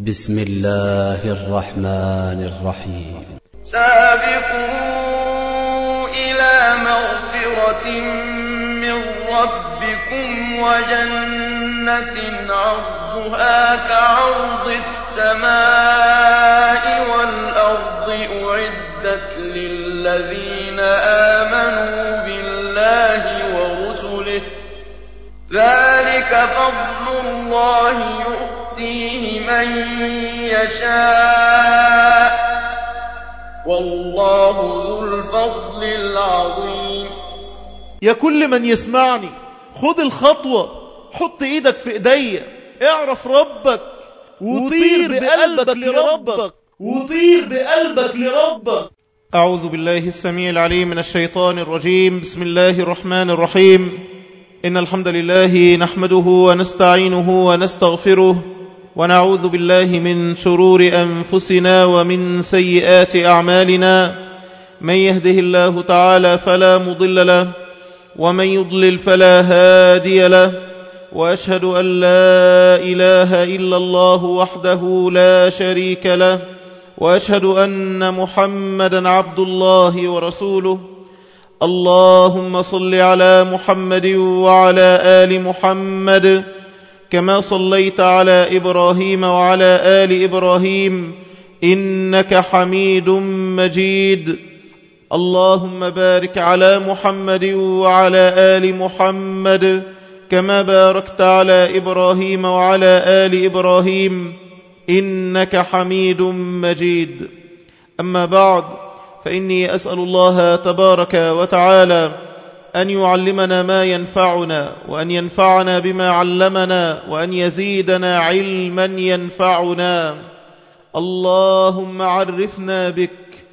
بسم الله الرحمن الرحيم سابقوا إلى مغفرة من ربكم وجنة عرضها كعرض السماء والأرض أعدت للذين آمنوا بالله ورسله ذلك فضل الله يؤتيه من يشاء والله ذو الفضل العظيم يا كل من يسمعني خد الخطوة حط ايدك في ايديا اعرف ربك وطير بقلبك لربك وطير بقلبك لربك أعوذ بالله السميع العليم من الشيطان الرجيم بسم الله الرحمن الرحيم إن الحمد لله نحمده ونستعينه ونستغفره ونعوذ بالله من شرور أنفسنا ومن سيئات أعمالنا من يهده الله تعالى فلا مضل له ومن يضلل فلا هادي له وأشهد أن لا إله إلا الله وحده لا شريك له وأشهد أن محمدا عبد الله ورسوله اللهم صل على محمد وعلى آل محمد كما صليت على إبراهيم وعلى آل إبراهيم إنك حميد مجيد اللهم بارك على محمد وعلى آل محمد كما باركت على إبراهيم وعلى آل إبراهيم إنك حميد مجيد أما بعد فإني أسأل الله تبارك وتعالى أن يعلمنا ما ينفعنا وأن ينفعنا بما علمنا وأن يزيدنا علما ينفعنا اللهم عرفنا بك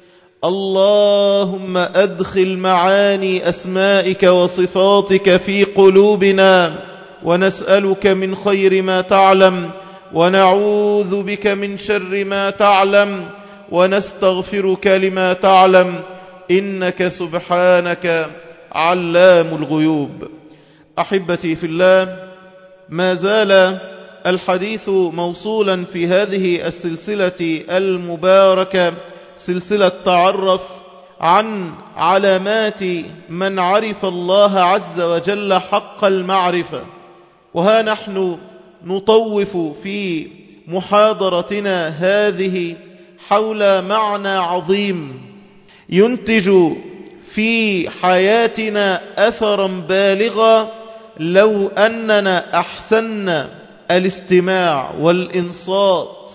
اللهم أدخل معاني أسمائك وصفاتك في قلوبنا ونسألك من خير ما تعلم ونعوذ بك من شر ما تعلم ونستغفرك لما تعلم إنك سبحانك علام الغيوب أحبتي في الله ما زال الحديث موصولا في هذه السلسلة المباركة سلسلة تعرف عن علامات من عرف الله عز وجل حق المعرفة وها نحن نطوف في محاضرتنا هذه حول معنى عظيم ينتج في حياتنا أثرا بالغا لو أننا أحسن الاستماع والإنصات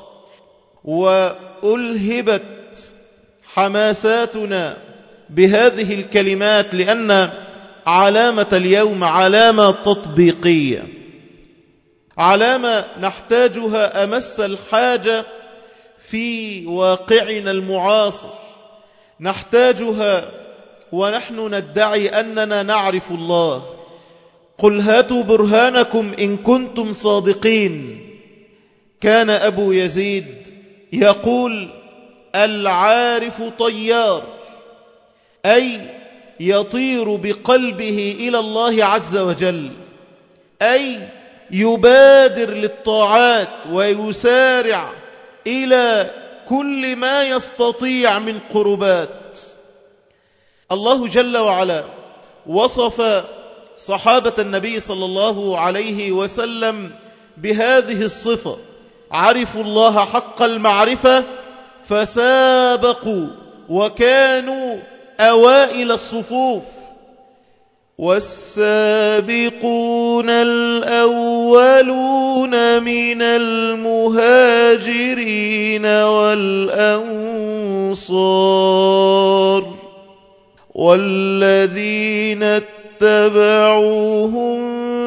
وألهبت حماساتنا بهذه الكلمات لأن علامة اليوم علامة تطبيقية علامة نحتاجها أمس الحاجة في واقعنا المعاصر نحتاجها ونحن ندعي أننا نعرف الله قل هاتوا برهانكم إن كنتم صادقين كان أبو يزيد يقول العارف طيار أي يطير بقلبه إلى الله عز وجل أي يبادر للطاعات ويسارع إلى كل ما يستطيع من قربات الله جل وعلا وصف صحابة النبي صلى الله عليه وسلم بهذه الصفة عرفوا الله حق المعرفة فسابقوا وكانوا أوائل الصفوف والسابقون الأولون من المهاجرين والأنصار والذين اتبعوهم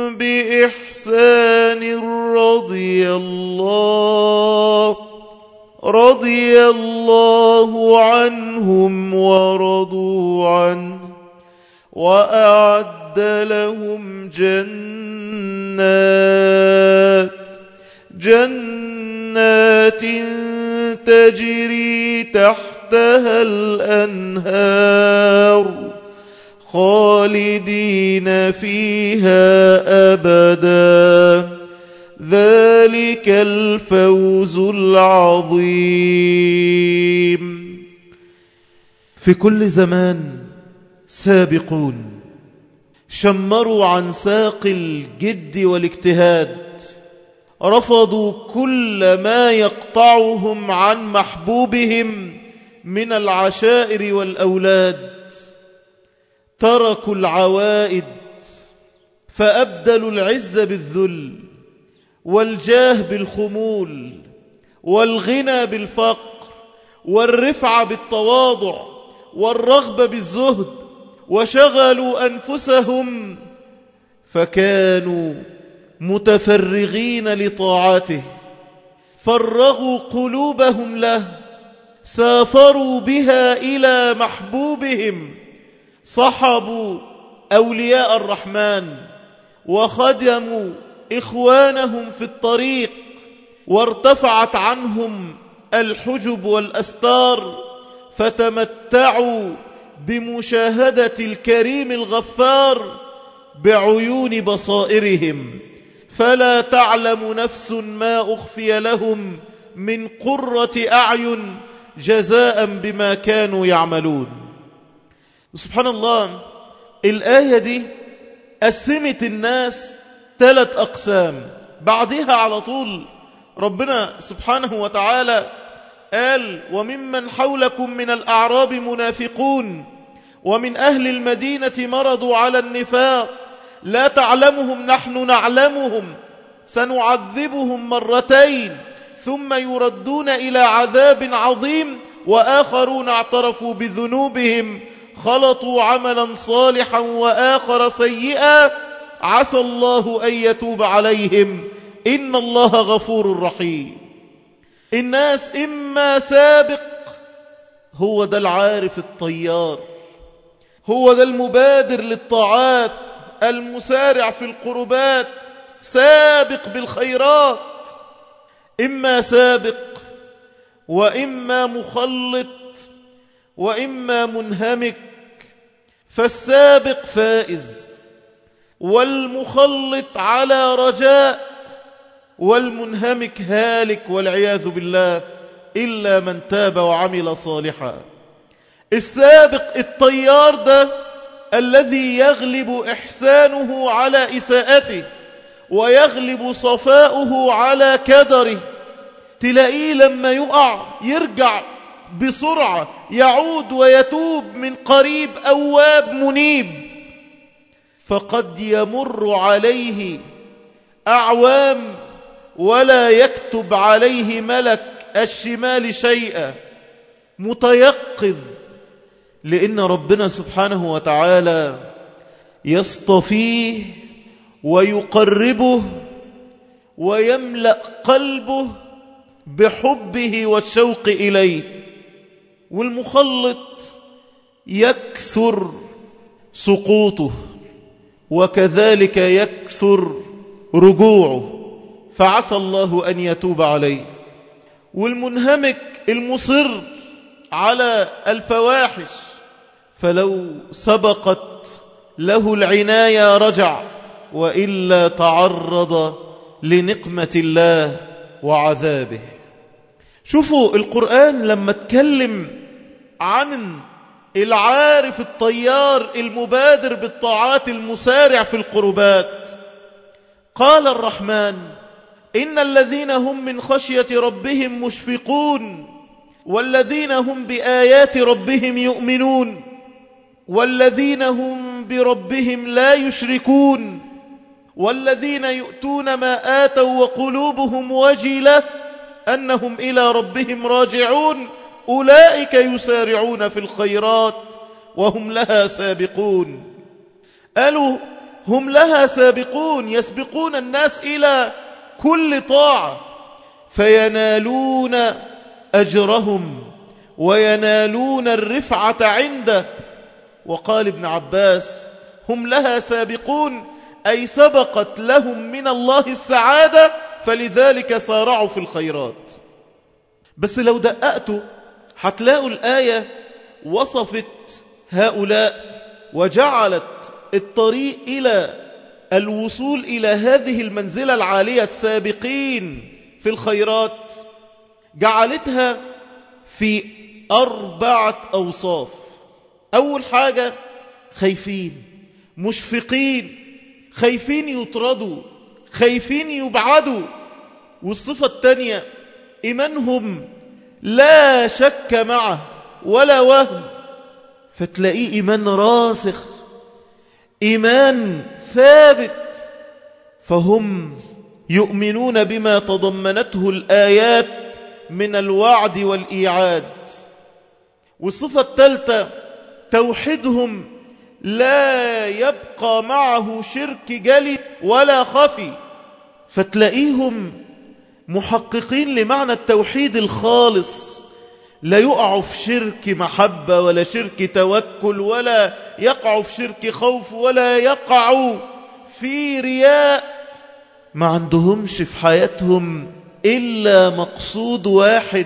بإحسان رضي الله رضي الله عنهم ورضوا عنه وأعد لهم جنات جنات تجري تحتها الأنهار خالدين فيها أبدا ذلك ذلك الفوز العظيم في كل زمان سابقون شمروا عن ساق الجد والاجتهاد رفضوا كل ما يقطعهم عن محبوبهم من العشائر والأولاد تركوا العوائد فأبدلوا العز بالذل والجاه بالخمول والغنى بالفقر والرفعة بالتواضع والرغبة بالزهد وشغلوا أنفسهم فكانوا متفرغين لطاعته فرغوا قلوبهم له سافروا بها إلى محبوبهم صحبوا أولياء الرحمن وخدموا إخوانهم في الطريق وارتفعت عنهم الحجب والأستار فتمتعوا بمشاهدة الكريم الغفار بعيون بصائرهم فلا تعلم نفس ما أخفي لهم من قرة أعين جزاء بما كانوا يعملون سبحان الله الآية دي قسمت الناس ثلاث أقسام بعدها على طول ربنا سبحانه وتعالى قال وممن حولكم من الأعراب منافقون ومن أهل المدينة مرضوا على النفاق لا تعلمهم نحن نعلمهم سنعذبهم مرتين ثم يردون إلى عذاب عظيم وآخرون اعترفوا بذنوبهم خلطوا عملا صالحا وآخر سيئا عسى الله أن يتوب عليهم إن الله غفور رحيم الناس إما سابق هو ده العارف الطيار هو ده المبادر للطاعات المسارع في القربات سابق بالخيرات إما سابق وإما مخلط وإما منهمك فالسابق فائز والمخلط على رجاء والمنهمك هالك والعياذ بالله إلا من تاب وعمل صالحا السابق الطيار ده الذي يغلب إحسانه على إساءته ويغلب صفاؤه على كدره تلاقيه لما يقع يرجع بسرعة يعود ويتوب من قريب أواب منيب فقد يمر عليه أعوام ولا يكتب عليه ملك الشمال شيئا متيقظ لأن ربنا سبحانه وتعالى يصطفيه ويقربه ويملأ قلبه بحبه والشوق إليه والمخلط يكثر سقوطه وكذلك يكثر رجوعه فعسى الله أن يتوب عليه والمنهمك المصر على الفواحش فلو سبقت له العناية رجع وإلا تعرض لنقمة الله وعذابه شوفوا القرآن لما اتكلم عن العارف الطيار المبادر بالطاعات المسارع في القربات قال الرحمن إن الذين هم من خشية ربهم مشفقون والذين هم بآيات ربهم يؤمنون والذين هم بربهم لا يشركون والذين يؤتون ما آتوا وقلوبهم وجلة أنهم إلى ربهم راجعون أولئك يسارعون في الخيرات وهم لها سابقون قالوا هم لها سابقون يسبقون الناس إلى كل طاعة فينالون أجرهم وينالون الرفعة عنده وقال ابن عباس هم لها سابقون أي سبقت لهم من الله السعادة فلذلك سارعوا في الخيرات بس لو دققتوا هتلاقوا الآية وصفت هؤلاء وجعلت الطريق إلى الوصول إلى هذه المنزلة العالية السابقين في الخيرات جعلتها في أربعة أوصاف أول حاجة خايفين مشفقين خايفين يطردوا خايفين يبعدوا والصفة الثانية إيمانهم لا شك معه ولا وهم فتلاقيه إيمان راسخ إيمان ثابت فهم يؤمنون بما تضمنته الآيات من الوعد والإيعاد والصفة الثالثة توحيدهم لا يبقى معه شرك جلي ولا خفي فتلاقيهم محققين لمعنى التوحيد الخالص لا يقعوا في شرك محبة ولا شرك توكل ولا يقعوا في شرك خوف ولا يقعوا في رياء ما عندهمش في حياتهم إلا مقصود واحد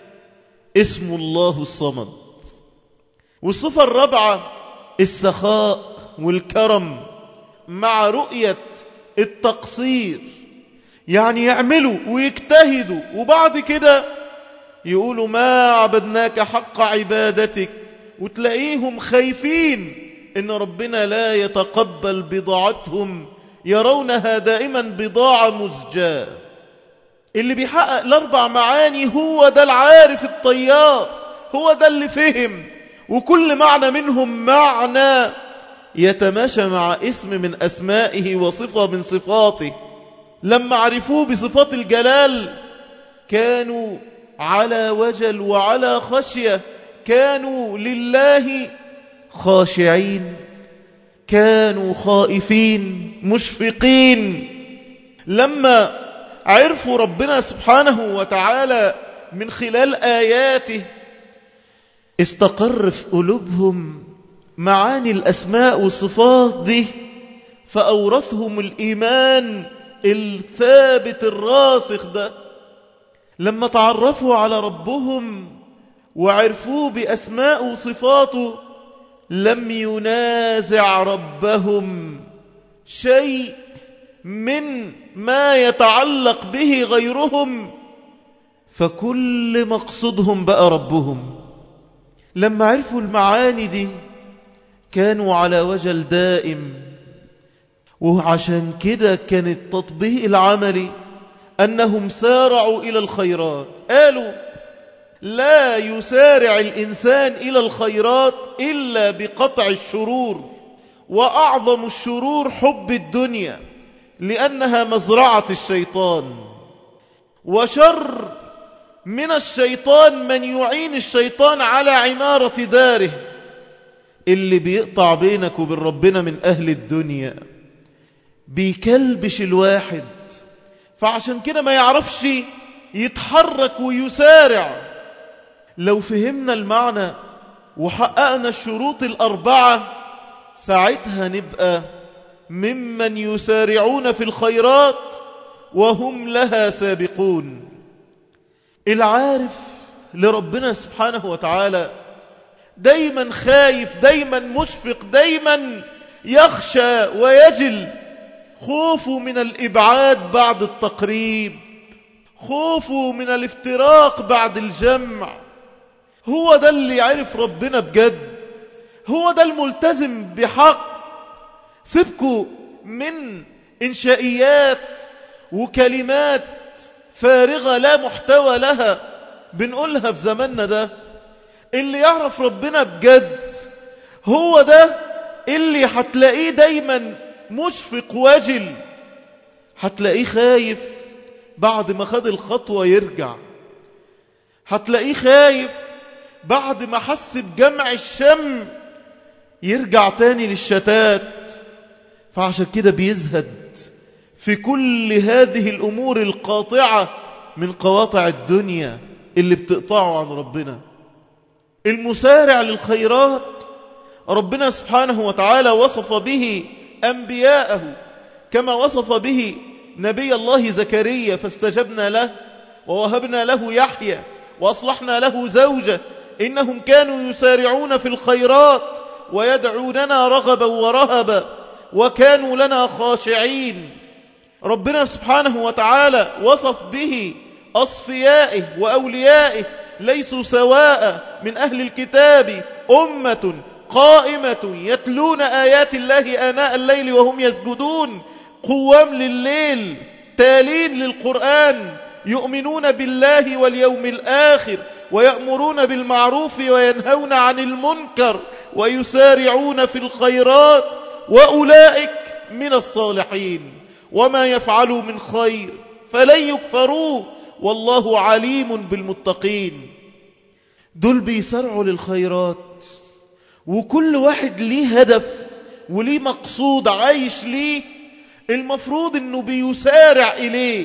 اسم الله الصمد والصفة الرابعة السخاء والكرم مع رؤية التقصير يعني يعملوا ويجتهدوا وبعد كده يقولوا ما عبدناك حق عبادتك وتلاقيهم خايفين ان ربنا لا يتقبل بضاعتهم يرونها دائما بضاعة مزجاة اللي بيحقق الاربع معاني هو ده العارف الطيار هو ده اللي فهم وكل معنى منهم معنى يتماشى مع اسم من أسمائه وصفة من صفاته لما عرفوه بصفات الجلال كانوا على وجل وعلى خشية كانوا لله خاشعين كانوا خائفين مشفقين لما عرفوا ربنا سبحانه وتعالى من خلال آياته استقر في قلوبهم معاني الأسماء والصفات دي فأورثهم الإيمان الثابت الراسخ ده لما تعرفوا على ربهم وعرفوه بأسماء وصفاته لم ينازع ربهم شيء من ما يتعلق به غيرهم فكل مقصدهم بقى ربهم لما عرفوا المعاني دي كانوا على وجل دائم وعشان كده كان التطبيق العملي أنهم سارعوا إلى الخيرات قالوا لا يسارع الإنسان إلى الخيرات إلا بقطع الشرور وأعظم الشرور حب الدنيا لأنها مزرعة الشيطان وشر من الشيطان من يعين الشيطان على عمارة داره اللي بيقطع بينك وبين ربنا من أهل الدنيا بيكلبش الواحد فعشان كده ما يعرفش يتحرك ويسارع لو فهمنا المعنى وحققنا الشروط الأربعة ساعتها نبقى ممن يسارعون في الخيرات وهم لها سابقون العارف لربنا سبحانه وتعالى دايما خايف دايما مشفق دايما يخشى ويجل خوفه من الإبعاد بعد التقريب خوفه من الافتراق بعد الجمع هو ده اللي يعرف ربنا بجد هو ده الملتزم بحق سيبكوا من إنشائيات وكلمات فارغة لا محتوى لها بنقولها في زماننا ده اللي يعرف ربنا بجد هو ده اللي هتلاقيه دايما مشفق وجل هتلاقيه خايف بعد ما خد الخطوة يرجع هتلاقيه خايف بعد ما حس بجمع الشم يرجع تاني للشتات فعشان كده بيزهد في كل هذه الأمور القاطعة من قواطع الدنيا اللي بتقطعه عن ربنا المسارع للخيرات ربنا سبحانه وتعالى وصف به أنبياءه كما وصف به نبي الله زكريا فاستجبنا له ووهبنا له يحيى وأصلحنا له زوجة إنهم كانوا يسارعون في الخيرات ويدعوننا رغبا ورهبا وكانوا لنا خاشعين ربنا سبحانه وتعالى وصف به أصفيائه وأوليائه ليسوا سواء من أهل الكتاب أمة قائمة يتلون آيات الله آناء الليل وهم يسجدون قوام لليل تالين للقرآن يؤمنون بالله واليوم الآخر ويأمرون بالمعروف وينهون عن المنكر ويسارعون في الخيرات وأولئك من الصالحين وما يفعلوا من خير فلن يكفروه والله عليم بالمتقين دول بيسرعوا للخيرات وكل واحد ليه هدف وليه مقصود عايش ليه المفروض انه بيسارع اليه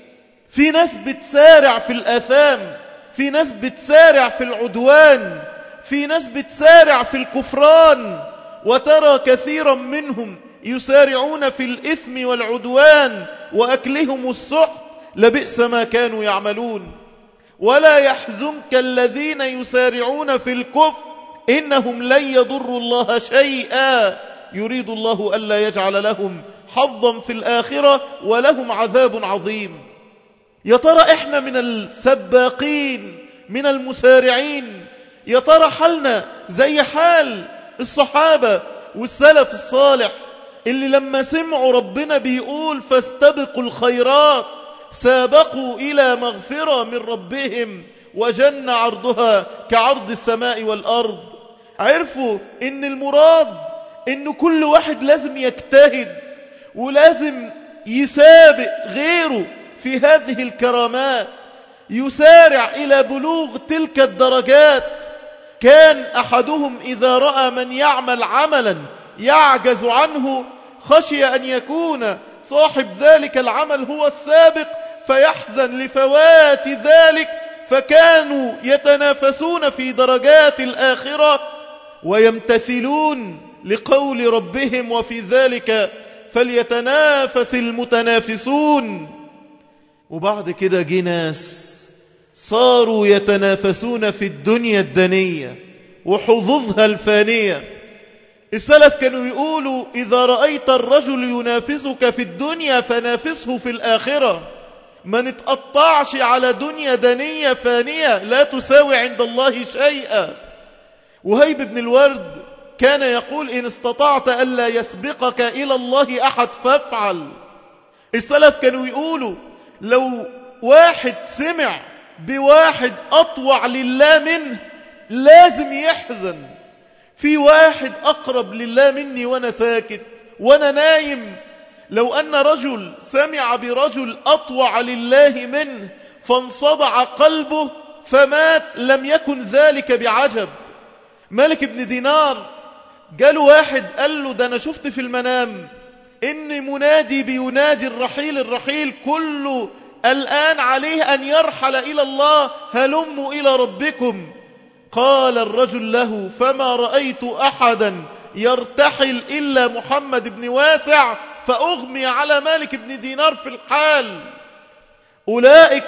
في ناس بتسارع في الآثام في ناس بتسارع في العدوان في ناس بتسارع في الكفران وترى كثيرا منهم يسارعون في الإثم والعدوان وأكلهم السحت لبئس ما كانوا يعملون ولا يحزنك الذين يسارعون في الكفر إنهم لن يضروا الله شيئا يريد الله ألا يجعل لهم حظا في الآخرة ولهم عذاب عظيم يا ترى إحنا من السباقين من المسارعين يا ترى حالنا زي حال الصحابة والسلف الصالح اللي لما سمعوا ربنا بيقول فاستبقوا الخيرات سابقوا إلى مغفرة من ربهم وجن عرضها كعرض السماء والأرض عرفوا إن المراد إن كل واحد لازم يجتهد ولازم يسابق غيره في هذه الكرامات يسارع إلى بلوغ تلك الدرجات كان أحدهم إذا رأى من يعمل عملا يعجز عنه خشي أن يكون صاحب ذلك العمل هو السابق فيحزن لفوات ذلك فكانوا يتنافسون في درجات الآخرة ويمتثلون لقول ربهم وفي ذلك فليتنافس المتنافسون وبعد كده جه ناس صاروا يتنافسون في الدنيا الدنية وحظوظها الفانية السلف كانوا يقولوا إذا رأيت الرجل ينافسك في الدنيا فنافسه في الآخرة ما نتقطعش على دنيا دنية فانية لا تساوي عند الله شيئا وهيب بن الورد كان يقول إن استطعت ألا يسبقك إلى الله أحد فافعل السلف كانوا يقولوا لو واحد سمع بواحد أطوع لله منه لازم يحزن في واحد أقرب لله مني وأنا ساكت وأنا نايم لو أن رجل سمع برجل أطوع لله منه فانصدع قلبه فمات لم يكن ذلك بعجب مالك بن دينار جاله واحد قال له ده أنا شفت في المنام إن منادي بينادي الرحيل الرحيل كله الآن عليه أن يرحل إلى الله هلموا إلى ربكم قال الرجل له فما رأيت أحدا يرتحل إلا محمد بن واسع فأغمي على مالك بن دينار في الحال أولئك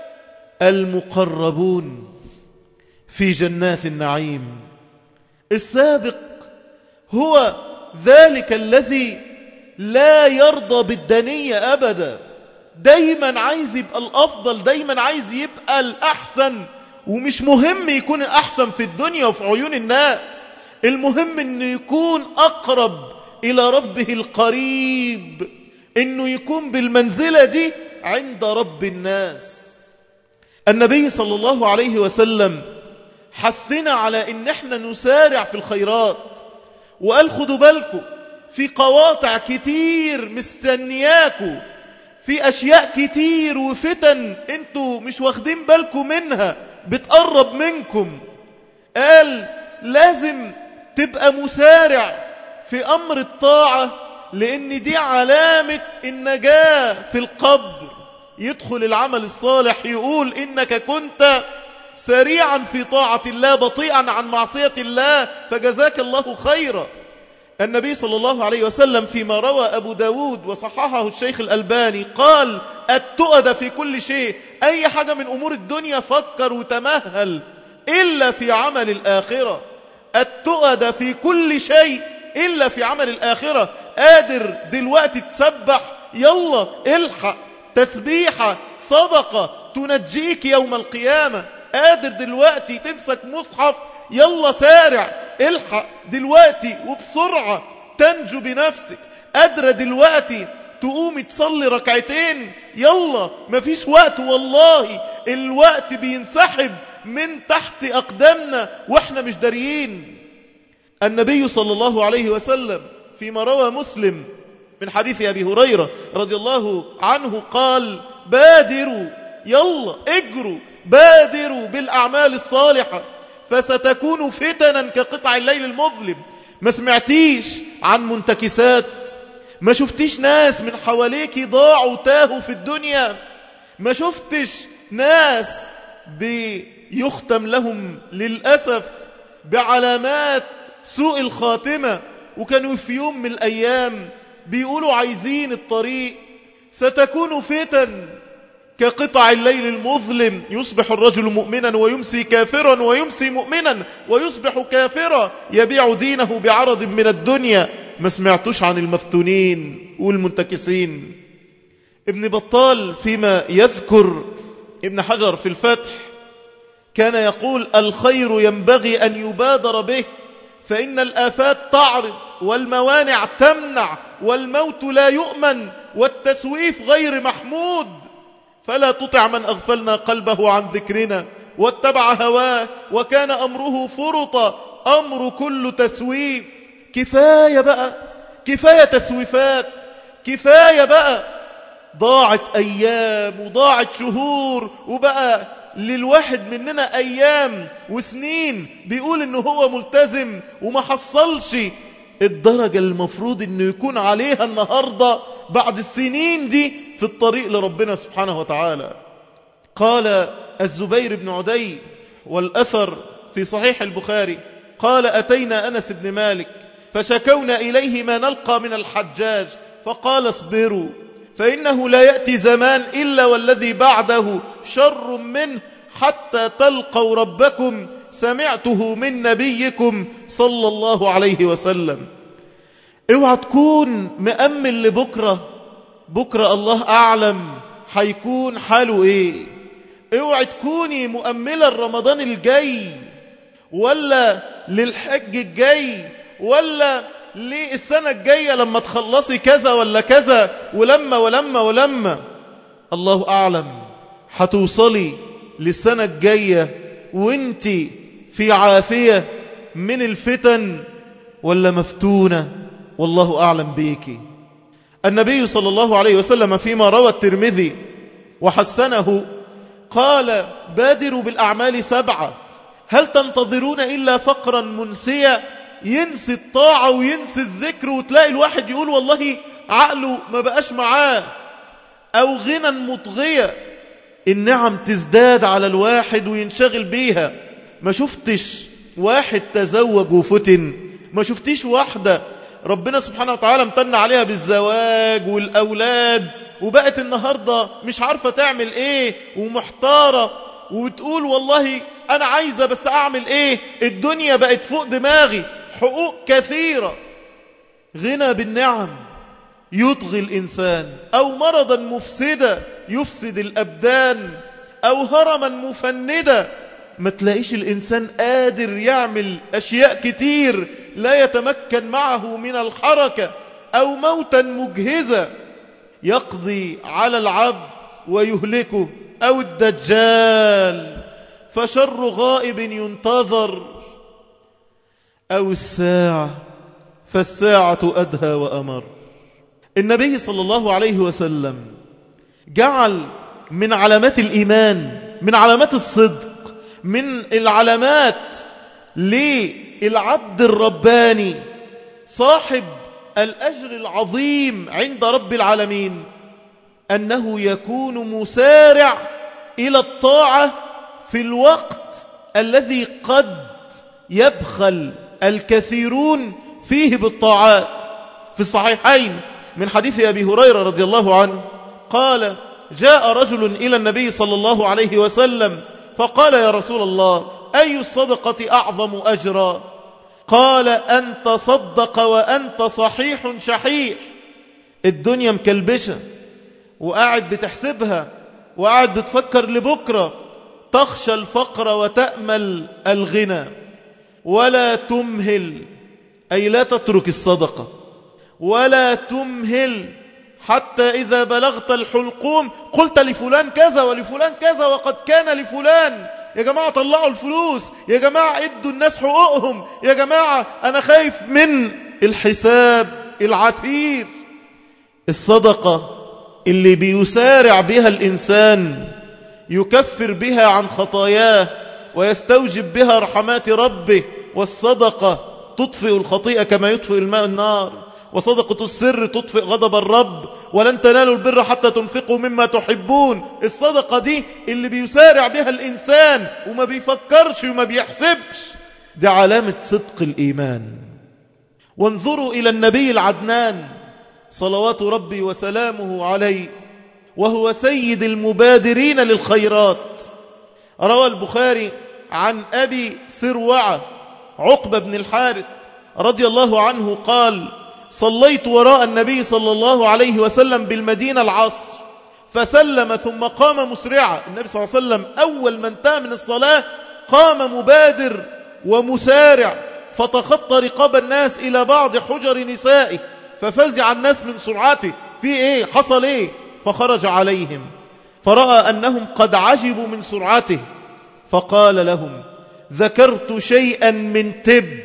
المقربون في جنات النعيم السابق هو ذلك الذي لا يرضى بالدنية أبدا دايما عايز يبقى الأفضل دايما عايز يبقى الأحسن ومش مهم يكون الأحسن في الدنيا وفي عيون الناس المهم أنه يكون أقرب إلى ربه القريب أنه يكون بالمنزلة دي عند رب الناس النبي صلى الله عليه وسلم حثنا على أن احنا نسارع في الخيرات وقال خدوا بالكم في قواطع كتير مستنياكم في أشياء كتير وفتن انتوا مش واخدين بالكم منها بتقرب منكم قال لازم تبقى مسارع في أمر الطاعة لأن دي علامة النجاة في القبر يدخل العمل الصالح يقول إنك كنت سريعا في طاعة الله بطيئا عن معصية الله فجزاك الله خيرا النبي صلى الله عليه وسلم فيما روى أبو داود وصححه الشيخ الألباني قال التؤد في كل شيء أي حاجة من أمور الدنيا فكر وتمهل إلا في عمل الآخرة التؤد في كل شيء إلا في عمل الآخرة قادر دلوقتي تسبح يلا الحق تسبيحة صدقة تنجيك يوم القيامة قادر دلوقتي تمسك مصحف يلا سارع الحق دلوقتي وبسرعة تنجو بنفسك قادرة دلوقتي تقوم تصلي ركعتين يلا مفيش وقت والله الوقت بينسحب من تحت أقدامنا وإحنا مش داريين النبي صلى الله عليه وسلم فيما روى مسلم من حديث أبي هريرة رضي الله عنه قال بادروا يلا اجروا بادروا بالأعمال الصالحة فستكون فتنا كقطع الليل المظلم ما سمعتيش عن منتكسات ما شفتيش ناس من حواليك ضاعوا تاهوا في الدنيا ما شفتش ناس بيختم لهم للأسف بعلامات سوء الخاتمة وكانوا في يوم من الأيام بيقولوا عايزين الطريق ستكون فتن كقطع الليل المظلم يصبح الرجل مؤمنا ويمسي كافرا ويمسي مؤمنا ويصبح كافرا يبيع دينه بعرض من الدنيا ما سمعتوش عن المفتونين والمنتكسين ابن بطال فيما يذكر ابن حجر في الفتح كان يقول الخير ينبغي أن يبادر به فإن الآفات تعرض والموانع تمنع والموت لا يؤمن والتسويف غير محمود فلا تطع من أغفلنا قلبه عن ذكرنا واتبع هواه وكان أمره فرطا أمر كل تسويف كفاية بقى كفاية تسويفات كفاية بقى ضاعت أيام وضاعت شهور وبقى للواحد مننا أيام وسنين بيقول إنه هو ملتزم وما حصلش الدرجة المفروض إنه يكون عليها النهاردة بعد السنين دي في الطريق لربنا سبحانه وتعالى قال الزبير بن عدي والأثر في صحيح البخاري قال أتينا أنس بن مالك فشكونا إليه ما نلقى من الحجاج فقال اصبروا فإنه لا يأتي زمان إلا والذي بعده شر منه حتى تلقوا ربكم سمعته من نبيكم صلى الله عليه وسلم اوعى تكون مأمل لبكرة بكرة الله أعلم هيكون حاله ايه اوعى تكوني مؤملة رمضان الجاي ولا للحج الجاي ولا للسنة الجاية لما تخلصي كذا ولا كذا ولما ولما ولما الله أعلم هتوصلي للسنة الجاية وانت في عافية من الفتن ولا مفتونة والله أعلم بيك النبي صلى الله عليه وسلم فيما روى الترمذي وحسنه قال بادروا بالأعمال سبعة هل تنتظرون إلا فقرا منسيا ينسي الطاعة وينسي الذكر وتلاقي الواحد يقول والله عقله ما بقاش معاه أو غنى مطغية النعم تزداد على الواحد وينشغل بيها ما شفتش واحد تزوج وفتن ما شفتيش واحدة ربنا سبحانه وتعالى امتن عليها بالزواج والأولاد وبقت النهاردة مش عارفة تعمل ايه ومحتارة وبتقول والله أنا عايزة بس أعمل ايه الدنيا بقت فوق دماغي حقوق كثيرة غنى بالنعم يطغي الإنسان أو مرضا مفسدا يفسد الأبدان أو هرما مفندا ما تلاقيش الإنسان قادر يعمل أشياء كتير لا يتمكن معه من الحركة أو موتا مجهزة يقضي على العبد ويهلكه أو الدجال فشر غائب ينتظر أو الساعة فالساعة أدهى وأمر النبي صلى الله عليه وسلم جعل من علامات الإيمان من علامات الصدق من العلامات للعبد الرباني صاحب الأجر العظيم عند رب العالمين أنه يكون مسارع إلى الطاعة في الوقت الذي قد يبخل الكثيرون فيه بالطاعات في الصحيحين من حديث أبي هريرة رضي الله عنه قال جاء رجل إلى النبي صلى الله عليه وسلم فقال يا رسول الله أي الصدقة أعظم أجرا قال أن تصدق وأنت صحيح شحيح الدنيا مكلبشة وقاعد بتحسبها وقاعد بتفكر لبكرة تخشى الفقر وتأمل الغنى ولا تمهل أي لا تترك الصدقة ولا تمهل حتى إذا بلغت الحلقوم قلت لفلان كذا ولفلان كذا وقد كان لفلان يا جماعة طلعوا الفلوس يا جماعة ادوا الناس حقوقهم يا جماعة أنا خايف من الحساب العسير الصدقة اللي بيسارع بها الإنسان يكفر بها عن خطاياه ويستوجب بها رحمات ربه والصدقة تطفئ الخطيئة كما يطفئ الماء النار وصدقة السر تطفئ غضب الرب ولن تنالوا البر حتى تنفقوا مما تحبون الصدقة دي اللي بيسارع بها الإنسان وما بيفكرش وما بيحسبش دي علامة صدق الإيمان وانظروا إلى النبي العدنان صلوات ربي وسلامه عليه وهو سيد المبادرين للخيرات روى البخاري عن أبي سروعة عقبة بن الحارث رضي الله عنه قال صليت وراء النبي صلى الله عليه وسلم بالمدينة العصر فسلم ثم قام مسرعا النبي صلى الله عليه وسلم أول من انتهى من الصلاة قام مبادر ومسارع فتخطى رقاب الناس إلى بعض حجر نسائه ففزع الناس من سرعته في إيه حصل إيه فخرج عليهم فرأى أنهم قد عجبوا من سرعته فقال لهم ذكرت شيئا من تبر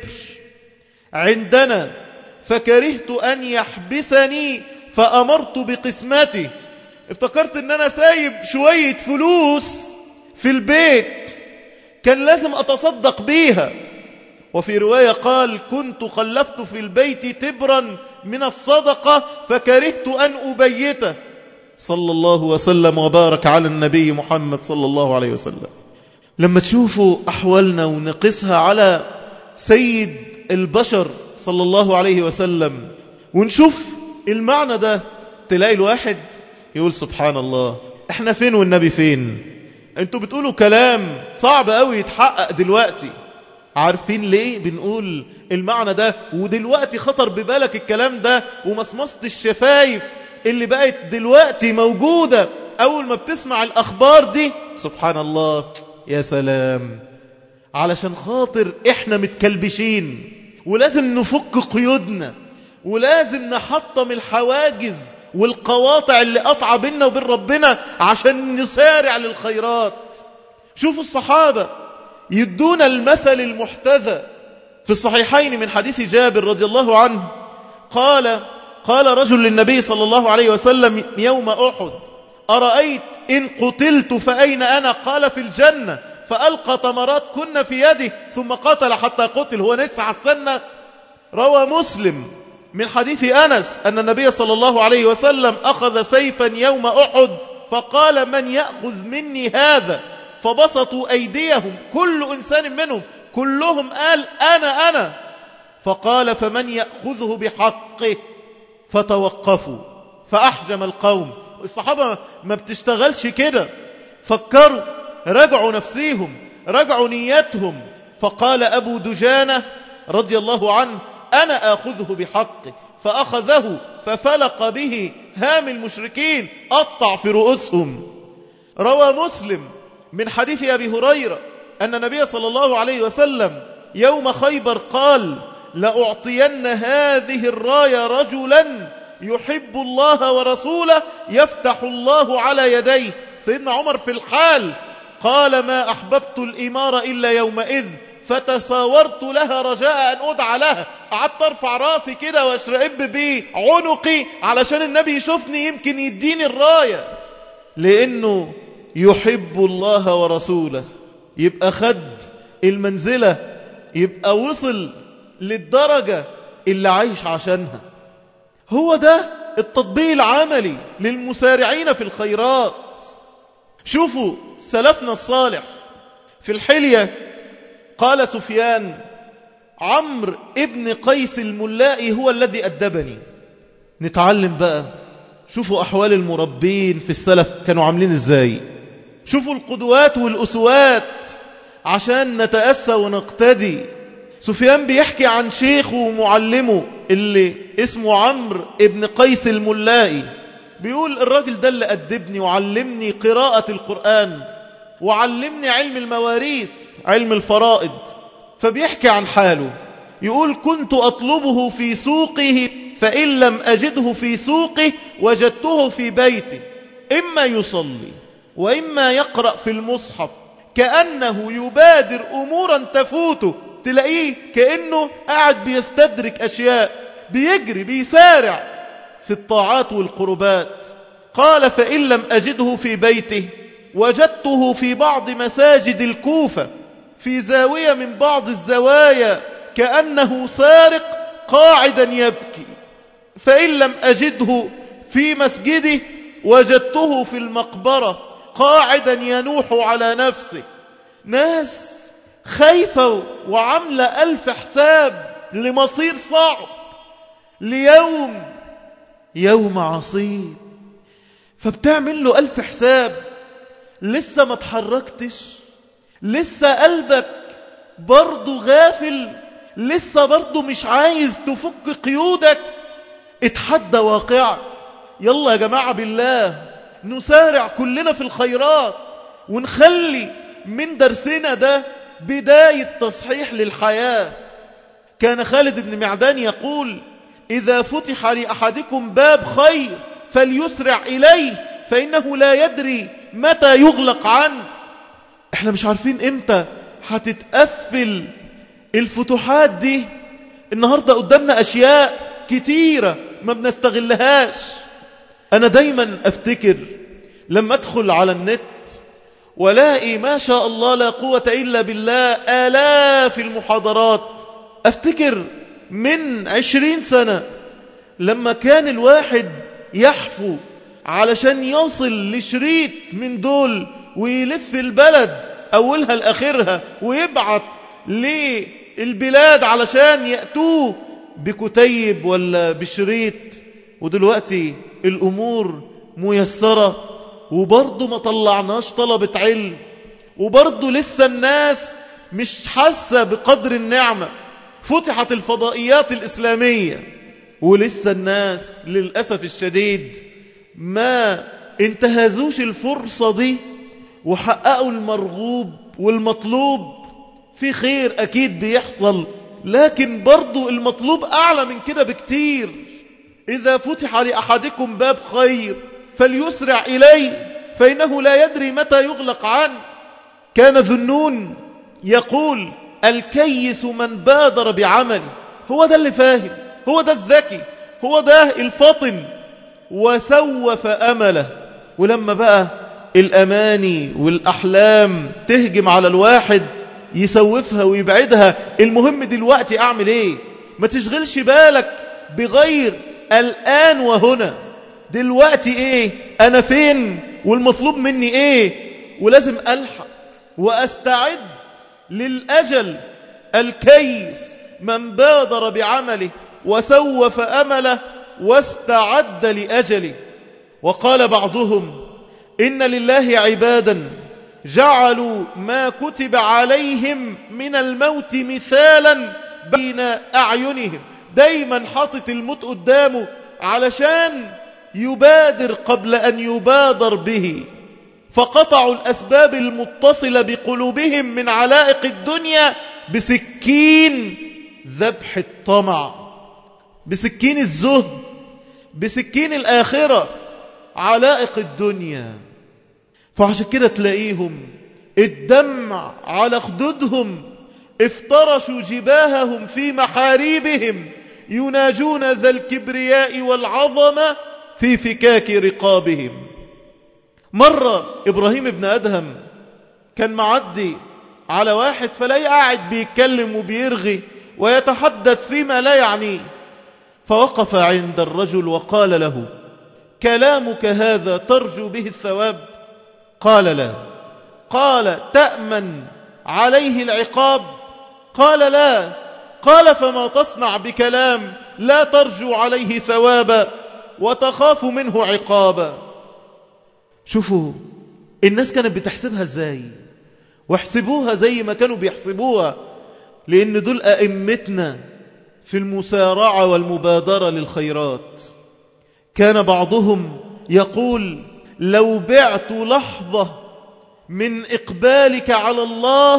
عندنا فكرهت أن يحبسني فأمرت بقسمته افتكرت ان انا سايب شوية فلوس في البيت كان لازم اتصدق بيها وفي رواية قال كنت خلفت في البيت تبرا من الصدقة فكرهت أن أبيته صلى الله وسلم وبارك على النبي محمد صلى الله عليه وسلم لما تشوفوا أحوالنا ونقسها على سيد البشر صلى الله عليه وسلم ونشوف المعنى ده تلاقي الواحد يقول سبحان الله احنا فين والنبي فين انتوا بتقولوا كلام صعب قوي يتحقق دلوقتي عارفين ليه بنقول المعنى ده ودلوقتي خطر ببالك الكلام ده ومصمصة الشفايف اللي بقت دلوقتي موجودة أول ما بتسمع الأخبار دي سبحان الله يا سلام علشان خاطر احنا متكلبشين ولازم نفك قيودنا ولازم نحطم الحواجز والقواطع اللي قطع بيننا وبين ربنا عشان نسارع للخيرات شوفوا الصحابة يدونا المثل المحتذى في الصحيحين من حديث جابر رضي الله عنه قال قال رجل للنبي صلى الله عليه وسلم يوم أحد أرأيت إن قتلت فأين أنا قال في الجنة فألقى تمرات كن في يده ثم قتل حتى قتل هو نسع السنة روى مسلم من حديث أنس أن النبي صلى الله عليه وسلم أخذ سيفا يوم أحد فقال من يأخذ مني هذا فبسطوا أيديهم كل إنسان منهم كلهم قال أنا أنا فقال فمن يأخذه بحقه فتوقفوا فأحجم القوم الصحابة ما بتشتغلش كده فكروا رجعوا نفسيهم رجعوا نياتهم فقال أبو دجانة رضي الله عنه أنا آخذه بحقه فأخذه ففلق به هام المشركين قطع في رؤوسهم روى مسلم من حديث أبي هريرة أن النبي صلى الله عليه وسلم يوم خيبر قال لأعطين هذه الراية رجلا يحب الله ورسوله يفتح الله على يديه سيدنا عمر في الحال قال ما أحببت الإمارة إلا يومئذ فتساورت لها رجاء أن أدعى لها قعدت أرفع راسي كده واشرئب بعنقي علشان النبي يشوفني يمكن يديني الراية لأنه يحب الله ورسوله يبقى خد المنزلة يبقى وصل للدرجة اللي عايش عشانها هو ده التطبيق العملي للمسارعين في الخيرات شوفوا سلفنا الصالح في الحلية قال سفيان عمرو ابن قيس الملائي هو الذي أدبني نتعلم بقى شوفوا أحوال المربين في السلف كانوا عاملين إزاي شوفوا القدوات والأسوات عشان نتأسى ونقتدي سفيان بيحكي عن شيخه ومعلمه اللي اسمه عمرو ابن قيس الملائي بيقول الراجل ده اللي أدبني وعلمني قراءة القرآن وعلمني علم المواريث علم الفرائض فبيحكي عن حاله يقول كنت أطلبه في سوقه فإن لم أجده في سوقه وجدته في بيته إما يصلي وإما يقرأ في المصحف كأنه يبادر أمورا تفوته تلاقيه كأنه قاعد بيستدرك أشياء بيجري بيسارع في الطاعات والقربات قال فإن لم أجده في بيته وجدته في بعض مساجد الكوفة في زاوية من بعض الزوايا كأنه سارق قاعدا يبكي فإن لم أجده في مسجده وجدته في المقبرة قاعدا ينوح على نفسه ناس خايفة وعاملة ألف حساب لمصير صعب ليوم يوم عصيب فبتعمل له ألف حساب لسه ما تحركتش لسه قلبك برضو غافل لسه برضو مش عايز تفك قيودك اتحدى واقعك يلا يا جماعة بالله نسارع كلنا في الخيرات ونخلي من درسنا ده بداية تصحيح للحياة كان خالد بن معدان يقول إذا فتح لأحدكم باب خير فليسرع إليه فإنه لا يدري متى يغلق عنه احنا مش عارفين امتى هتتقفل الفتوحات دي النهاردة قدامنا أشياء كتيرة ما بنستغلهاش أنا دايما أفتكر لما أدخل على النت ولاقي ما شاء الله لا قوة إلا بالله آلاف المحاضرات أفتكر من عشرين سنة لما كان الواحد يحفو علشان يوصل لشريط من دول ويلف البلد أولها لآخرها ويبعت للبلاد علشان يأتوه بكتيب ولا بشريط ودلوقتي الأمور ميسرة وبرضه ما طلعناش طلبة علم وبرضه لسه الناس مش حاسة بقدر النعمة فتحت الفضائيات الإسلامية ولسه الناس للأسف الشديد ما انتهزوش الفرصة دي وحققوا المرغوب والمطلوب في خير أكيد بيحصل لكن برضو المطلوب أعلى من كده بكتير إذا فتح لأحدكم باب خير فليسرع إليه فإنه لا يدري متى يغلق عنه كان ذنون يقول الكيس من بادر بعمل هو ده اللي فاهم هو ده الذكي هو ده الفطن وسوف أمله ولما بقى الأماني والأحلام تهجم على الواحد يسوفها ويبعدها المهم دلوقتي أعمل إيه ما تشغلش بالك بغير الآن وهنا دلوقتي إيه أنا فين والمطلوب مني إيه ولازم ألحق وأستعد للأجل الكيس من بادر بعمله وسوف أمله واستعد لأجله وقال بعضهم إن لله عبادا جعلوا ما كتب عليهم من الموت مثالا بين أعينهم دايما حاطط الموت قدامه علشان يبادر قبل أن يبادر به فقطعوا الأسباب المتصلة بقلوبهم من علائق الدنيا بسكين ذبح الطمع بسكين الزهد بسكين الآخرة علائق الدنيا فعشان كده تلاقيهم الدمع على خدودهم افترشوا جباههم في محاريبهم يناجون ذا الكبرياء والعظمة في فكاك رقابهم مرة إبراهيم ابن أدهم كان معدي على واحد فلاقيه قاعد بيتكلم وبيرغي ويتحدث فيما لا يعنيه فوقف عند الرجل وقال له كلامك هذا ترجو به الثواب قال لا قال تأمن عليه العقاب قال لا قال فما تصنع بكلام لا ترجو عليه ثوابا وتخاف منه عقابا شوفوا الناس كانت بتحسبها ازاي واحسبوها زي ما كانوا بيحسبوها لأن دول أئمتنا في المسارعة والمبادرة للخيرات كان بعضهم يقول لو بعت لحظة من إقبالك على الله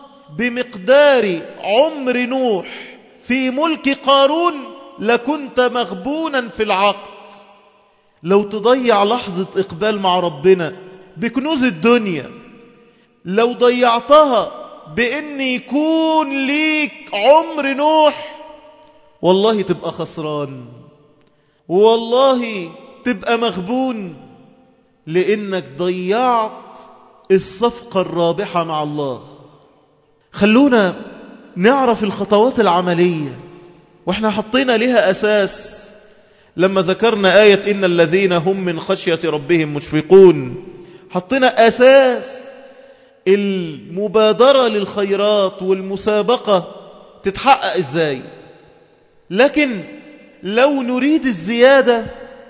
بمقدار عمر نوح في ملك قارون لكنت مغبونا في العقد لو تضيع لحظة إقبال مع ربنا بكنوز الدنيا لو ضيعتها بأن يكون ليك عمر نوح والله تبقى خسران والله تبقى مغبون لأنك ضيعت الصفقة الرابحة مع الله خلونا نعرف الخطوات العملية واحنا حطينا لها أساس لما ذكرنا آية إن الذين هم من خشية ربهم مشفقون حطينا أساس المبادرة للخيرات والمسابقة تتحقق إزاي لكن لو نريد الزيادة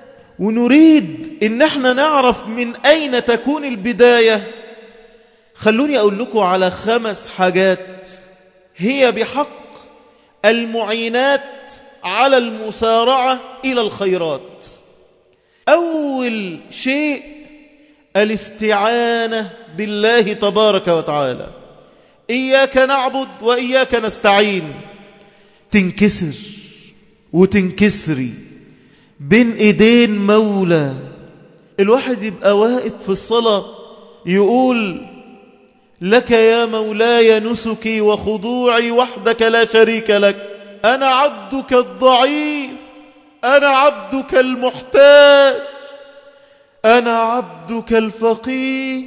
ونريد إن احنا نعرف من أين تكون البداية خلوني أقول لكم على خمس حاجات هي بحق المعينات على المسارعة إلى الخيرات أول شيء الاستعانة بالله تبارك وتعالى إياك نعبد وإياك نستعين تنكسر وتنكسري بين إيدين مولى الواحد يبقى واقف في الصلاة يقول لك يا مولاي نسكي وخضوعي وحدك لا شريك لك أنا عبدك الضعيف أنا عبدك المحتاج أنا عبدك الفقير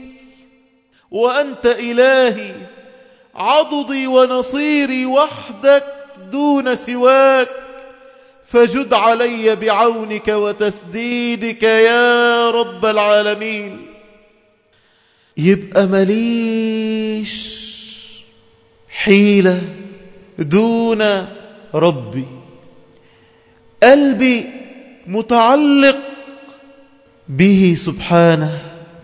وأنت إلهي عضدي ونصيري وحدك دون سواك فجد علي بعونك وتسديدك يا رب العالمين يبقى مليش حيلة دون ربي قلبي متعلق به سبحانه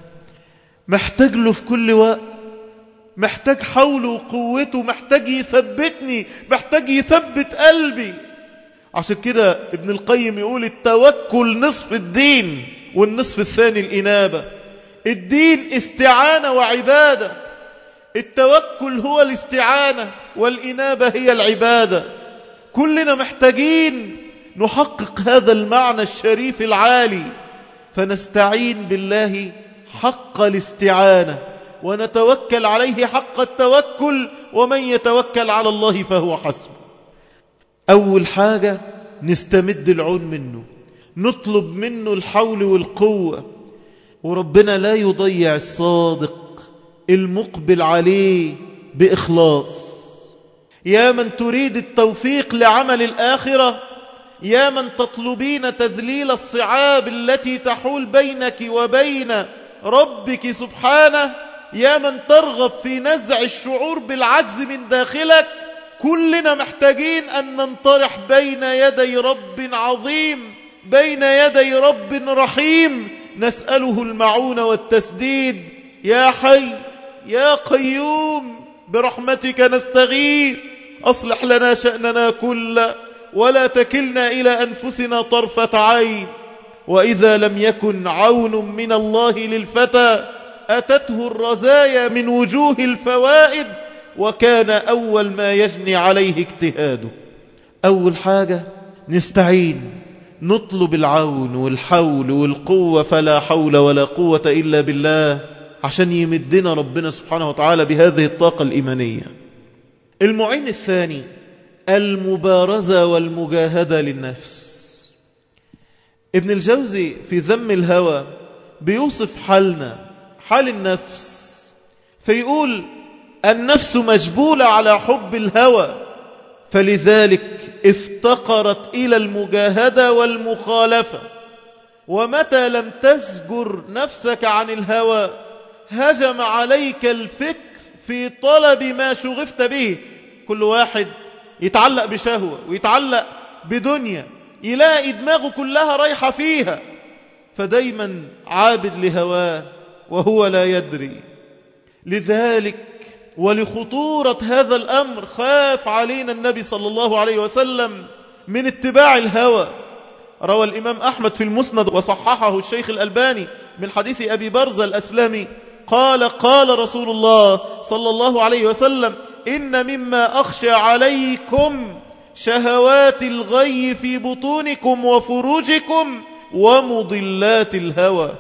محتاج له في كل وقت محتاج حوله وقوته محتاج يثبتني محتاج يثبت قلبي عشان كده ابن القيم يقول التوكل نصف الدين والنصف الثاني الإنابة الدين استعانة وعبادة التوكل هو الاستعانة والإنابة هي العبادة كلنا محتاجين نحقق هذا المعنى الشريف العالي فنستعين بالله حق الاستعانة ونتوكل عليه حق التوكل ومن يتوكل على الله فهو حسبه أول حاجة نستمد العون منه نطلب منه الحول والقوة وربنا لا يضيع الصادق المقبل عليه بإخلاص يا من تريد التوفيق لعمل الآخرة يا من تطلبين تذليل الصعاب التي تحول بينك وبين ربك سبحانه يا من ترغب في نزع الشعور بالعجز من داخلك كلنا محتاجين أن ننطرح بين يدي رب عظيم بين يدي رب رحيم نسأله المعون والتسديد يا حي يا قيوم برحمتك نستغيث أصلح لنا شأننا كله ولا تكلنا إلى أنفسنا طرفة عين وإذا لم يكن عون من الله للفتى أتته الرزايا من وجوه الفوائد وكان أول ما يجني عليه اجتهاده أول حاجة نستعين نطلب العون والحول والقوة فلا حول ولا قوة إلا بالله عشان يمدنا ربنا سبحانه وتعالى بهذه الطاقة الإيمانية المعين الثاني المبارزة والمجاهدة للنفس ابن الجوزي في ذم الهوى بيوصف حالنا حال النفس فيقول النفس مجبولة على حب الهوى فلذلك افتقرت إلى المجاهدة والمخالفة ومتى لم تزجر نفسك عن الهوى هجم عليك الفكر في طلب ما شغفت به كل واحد يتعلق بشهوة ويتعلق بدنيا يلاقي دماغه كلها رايحة فيها فدايما عابد لهواه وهو لا يدري لذلك ولخطورة هذا الأمر خاف علينا النبي صلى الله عليه وسلم من اتباع الهوى روى الإمام أحمد في المسند وصححه الشيخ الألباني من حديث أبي برزة الأسلامي قال قال رسول الله صلى الله عليه وسلم إن مما أخشى عليكم شهوات الغي في بطونكم وفروجكم ومضلات الهوى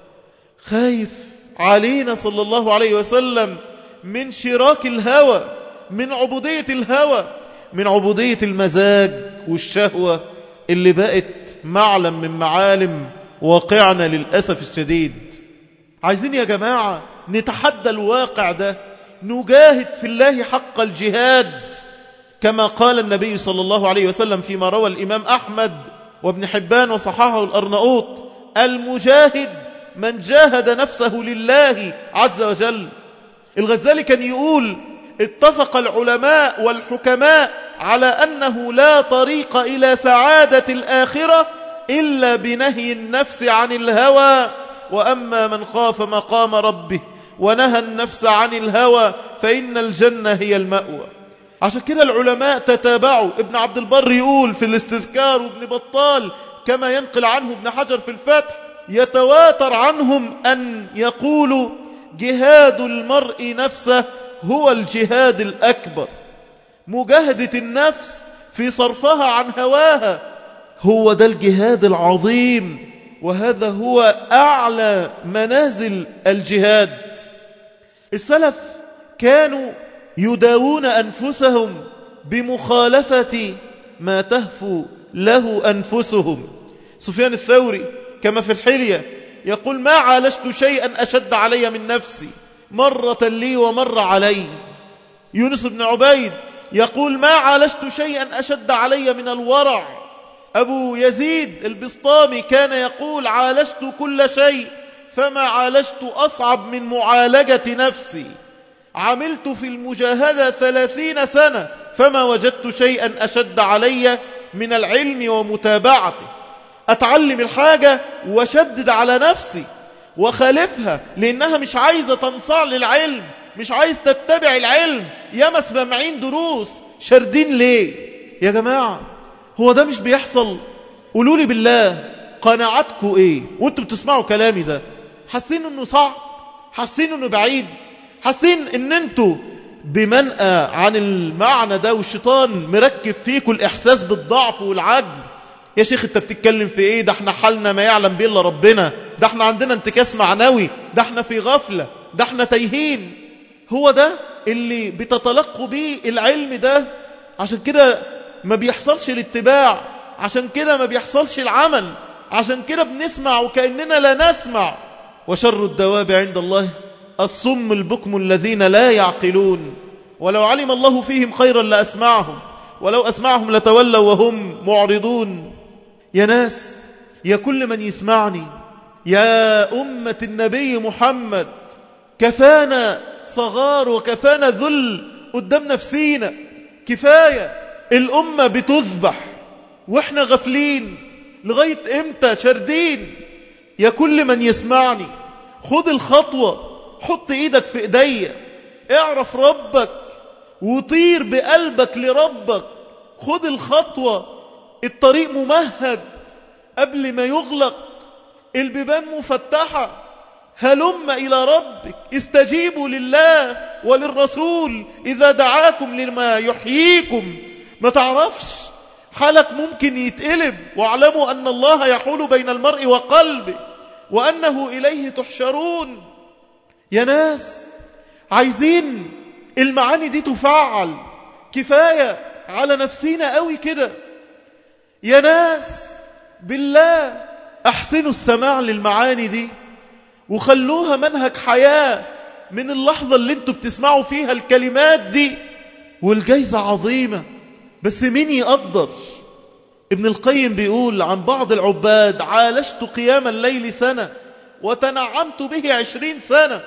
خايف علينا صلى الله عليه وسلم من شراك الهوى من عبودية الهوى من عبودية المزاج والشهوة اللي بقت معلم من معالم واقعنا للأسف الشديد عايزين يا جماعة نتحدى الواقع ده نجاهد في الله حق الجهاد كما قال النبي صلى الله عليه وسلم فيما روى الإمام أحمد وابن حبان وصححه الأرنؤوط المجاهد من جاهد نفسه لله عز وجل الغزالي كان يقول اتفق العلماء والحكماء على أنه لا طريق إلى سعادة الآخرة إلا بنهي النفس عن الهوى وأما من خاف مقام ربه ونهى النفس عن الهوى فإن الجنة هي المأوى عشان كده العلماء تتابعوا ابن عبد البر يقول في الاستذكار وابن بطال كما ينقل عنه ابن حجر في الفتح يتواتر عنهم أن يقولوا جهاد المرء نفسه هو الجهاد الأكبر مجاهدة النفس في صرفها عن هواها هو ده الجهاد العظيم وهذا هو أعلى منازل الجهاد السلف كانوا يداوون أنفسهم بمخالفة ما تهفو له أنفسهم سفيان الثوري كما في الحلية يقول ما عالجت شيئا أشد علي من نفسي مرة لي ومر علي يونس بن عبيد يقول ما عالجت شيئا أشد علي من الورع أبو يزيد البسطامي كان يقول عالجت كل شيء فما عالجت أصعب من معالجة نفسي عملت في المجاهدة ثلاثين سنة فما وجدت شيئا أشد علي من العلم ومتابعته أتعلم الحاجة وشدد على نفسي وخالفها لأنها مش عايزة تنصاع للعلم مش عايز تتبع العلم يا مسمعين دروس شردين ليه يا جماعة هو ده مش بيحصل قولوا لي بالله قناعتكم ايه وانتوا بتسمعوا كلامي ده حاسين انه صعب حاسين انه بعيد حاسين ان انتوا بمنأى عن المعنى ده والشيطان مركب فيكم الاحساس بالضعف والعجز يا شيخ انت بتتكلم في ايه ده احنا حالنا ما يعلم به الا ربنا ده احنا عندنا انتكاس معنوي ده احنا في غفلة ده احنا تايهين هو ده اللي بتتلقوا بيه العلم ده عشان كده ما بيحصلش الاتباع عشان كده ما بيحصلش العمل عشان كده بنسمع وكأننا لا نسمع وشر الدواب عند الله الصم البكم الذين لا يعقلون ولو علم الله فيهم خيرا لأسمعهم ولو أسمعهم لتولوا وهم معرضون يا ناس يا كل من يسمعني يا أمة النبي محمد كفانا صغار وكفانا ذل قدام نفسينا كفاية الأمة بتذبح وإحنا غفلين لغاية إمتى شردين يا كل من يسمعني خد الخطوة حط إيدك في إيديا اعرف ربك وطير بقلبك لربك خد الخطوة الطريق ممهد قبل ما يغلق البيبان مفتحة هلم إلى ربك استجيبوا لله وللرسول إذا دعاكم لما يحييكم ما تعرفش حالك ممكن يتقلب واعلموا أن الله يحول بين المرء وقلبه وأنه إليه تحشرون يا ناس عايزين المعاني دي تفعل كفاية على نفسينا قوي كده يا ناس بالله احسنوا السماع للمعاني دي وخلوها منهج حياة من اللحظة اللي انتوا بتسمعوا فيها الكلمات دي والجايزة عظيمة بس مين يقدر ابن القيم بيقول عن بعض العباد عالجت قيام الليل سنة وتنعمت به عشرين سنة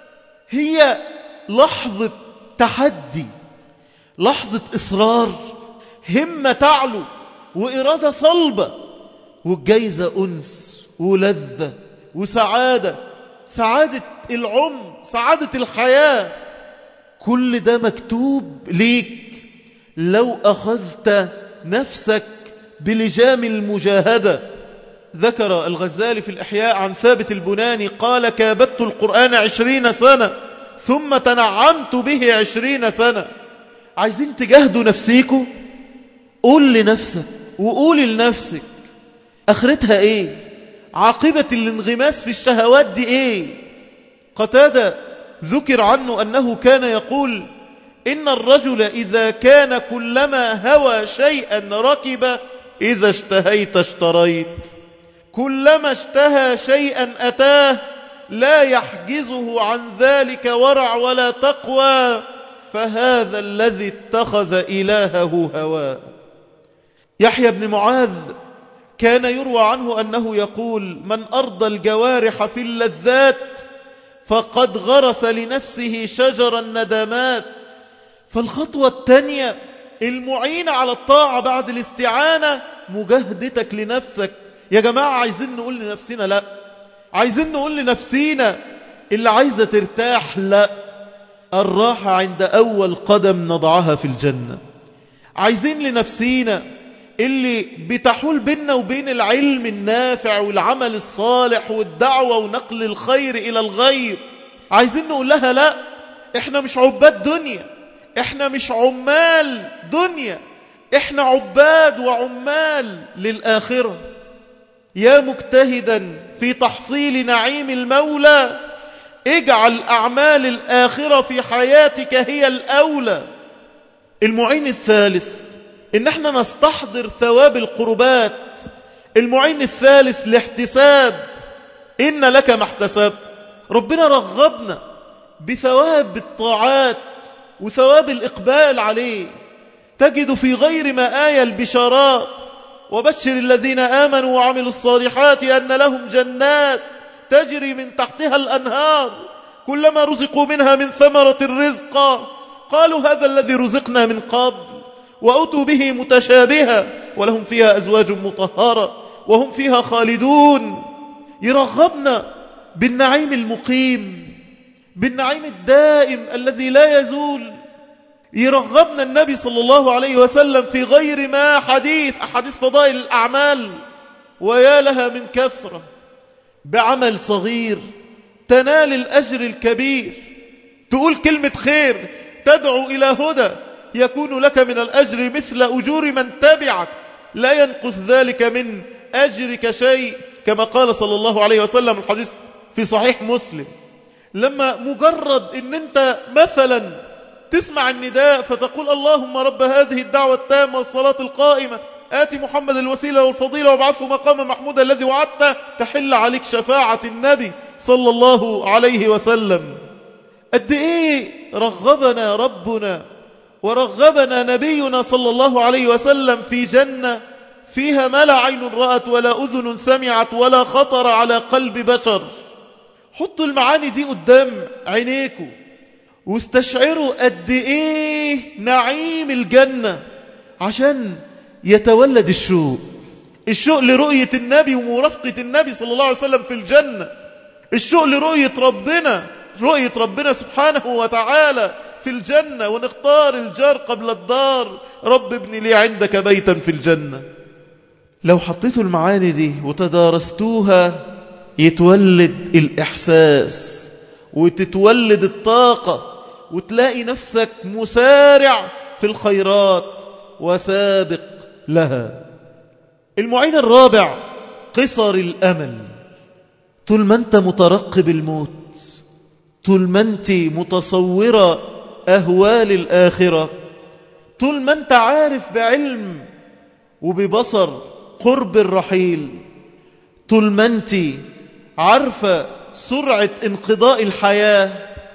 هي لحظة تحدي لحظة إصرار همة تعلو وإرادة صلبة والجايزة أنس ولذة وسعادة سعادة العمر سعادة الحياة كل ده مكتوب ليك لو أخذت نفسك بلجام المجاهدة ذكر الغزالي في الإحياء عن ثابت البناني قال كابدت القرآن عشرين سنة ثم تنعمت به عشرين سنة عايزين تجاهدوا نفسيكم قول لنفسك وقول لنفسك أخرتها إيه عاقبة الانغماس في الشهوات دي إيه قتادة ذكر عنه أنه كان يقول إن الرجل إذا كان كلما هوى شيئا ركب إذا اشتهيت اشتريت كلما اشتهى شيئا أتاه لا يحجزه عن ذلك ورع ولا تقوى فهذا الذي اتخذ إلهه هواه يحيى بن معاذ كان يروى عنه أنه يقول من أرضى الجوارح في اللذات فقد غرس لنفسه شجر الندمات فالخطوة الثانية المعينة على الطاعة بعد الاستعانة مجاهدتك لنفسك يا جماعة عايزين نقول لنفسنا لا عايزين نقول لنفسينا اللي عايزة ترتاح لا الراحة عند أول قدم نضعها في الجنة عايزين لنفسينا اللي بتحول بيننا وبين العلم النافع والعمل الصالح والدعوة ونقل الخير إلى الغير عايزين نقول لها لا احنا مش عباد دنيا احنا مش عمال دنيا احنا عباد وعمال للآخرة يا مجتهدا في تحصيل نعيم المولى اجعل أعمال الآخرة في حياتك هي الأولى المعين الثالث إن احنا نستحضر ثواب القربات المعين الثالث الاحتساب إن لك ما احتسبت ربنا رغبنا بثواب الطاعات وثواب الإقبال عليه تجد في غير ما آية البشارات وبشر الذين آمنوا وعملوا الصالحات أن لهم جنات تجري من تحتها الأنهار كلما رزقوا منها من ثمرة الرزق قالوا هذا الذي رزقنا من قبل وأتوا به متشابها ولهم فيها أزواج مطهرة وهم فيها خالدون يرغبنا بالنعيم المقيم بالنعيم الدائم الذي لا يزول يرغبنا النبي صلى الله عليه وسلم في غير ما حديث أحاديث فضائل الأعمال ويا لها من كثرة بعمل صغير تنال الأجر الكبير تقول كلمة خير تدعو إلى هدى يكون لك من الأجر مثل أجور من تبعك لا ينقص ذلك من أجرك شيء كما قال صلى الله عليه وسلم الحديث في صحيح مسلم لما مجرد ان انت مثلا تسمع النداء فتقول اللهم رب هذه الدعوة التامة والصلاة القائمة آتي محمد الوسيلة والفضيلة وابعثه مقام محمود الذي وعدته تحل عليك شفاعة النبي صلى الله عليه وسلم قد ايه رغبنا ربنا ورغبنا نبينا صلى الله عليه وسلم في جنة فيها ما لا عين رأت ولا أذن سمعت ولا خطر على قلب بشر حطوا المعاني دي قدام عينيكم واستشعروا قد ايه نعيم الجنة عشان يتولد الشوق الشوق لرؤية النبي ومرافقة النبي صلى الله عليه وسلم في الجنة الشوق لرؤية ربنا رؤية ربنا سبحانه وتعالى في الجنة ونختار الجار قبل الدار رب ابن لي عندك بيتا في الجنة لو حطيتوا المعاني دي وتدارستوها يتولد الإحساس وتتولد الطاقة وتلاقي نفسك مسارع في الخيرات وسابق لها المعين الرابع قصر الأمل طول ما أنت مترقب الموت طول ما أنت متصورة أهوال الآخرة طول ما أنت عارف بعلم وببصر قرب الرحيل طول ما أنت عارفة سرعة انقضاء الحياة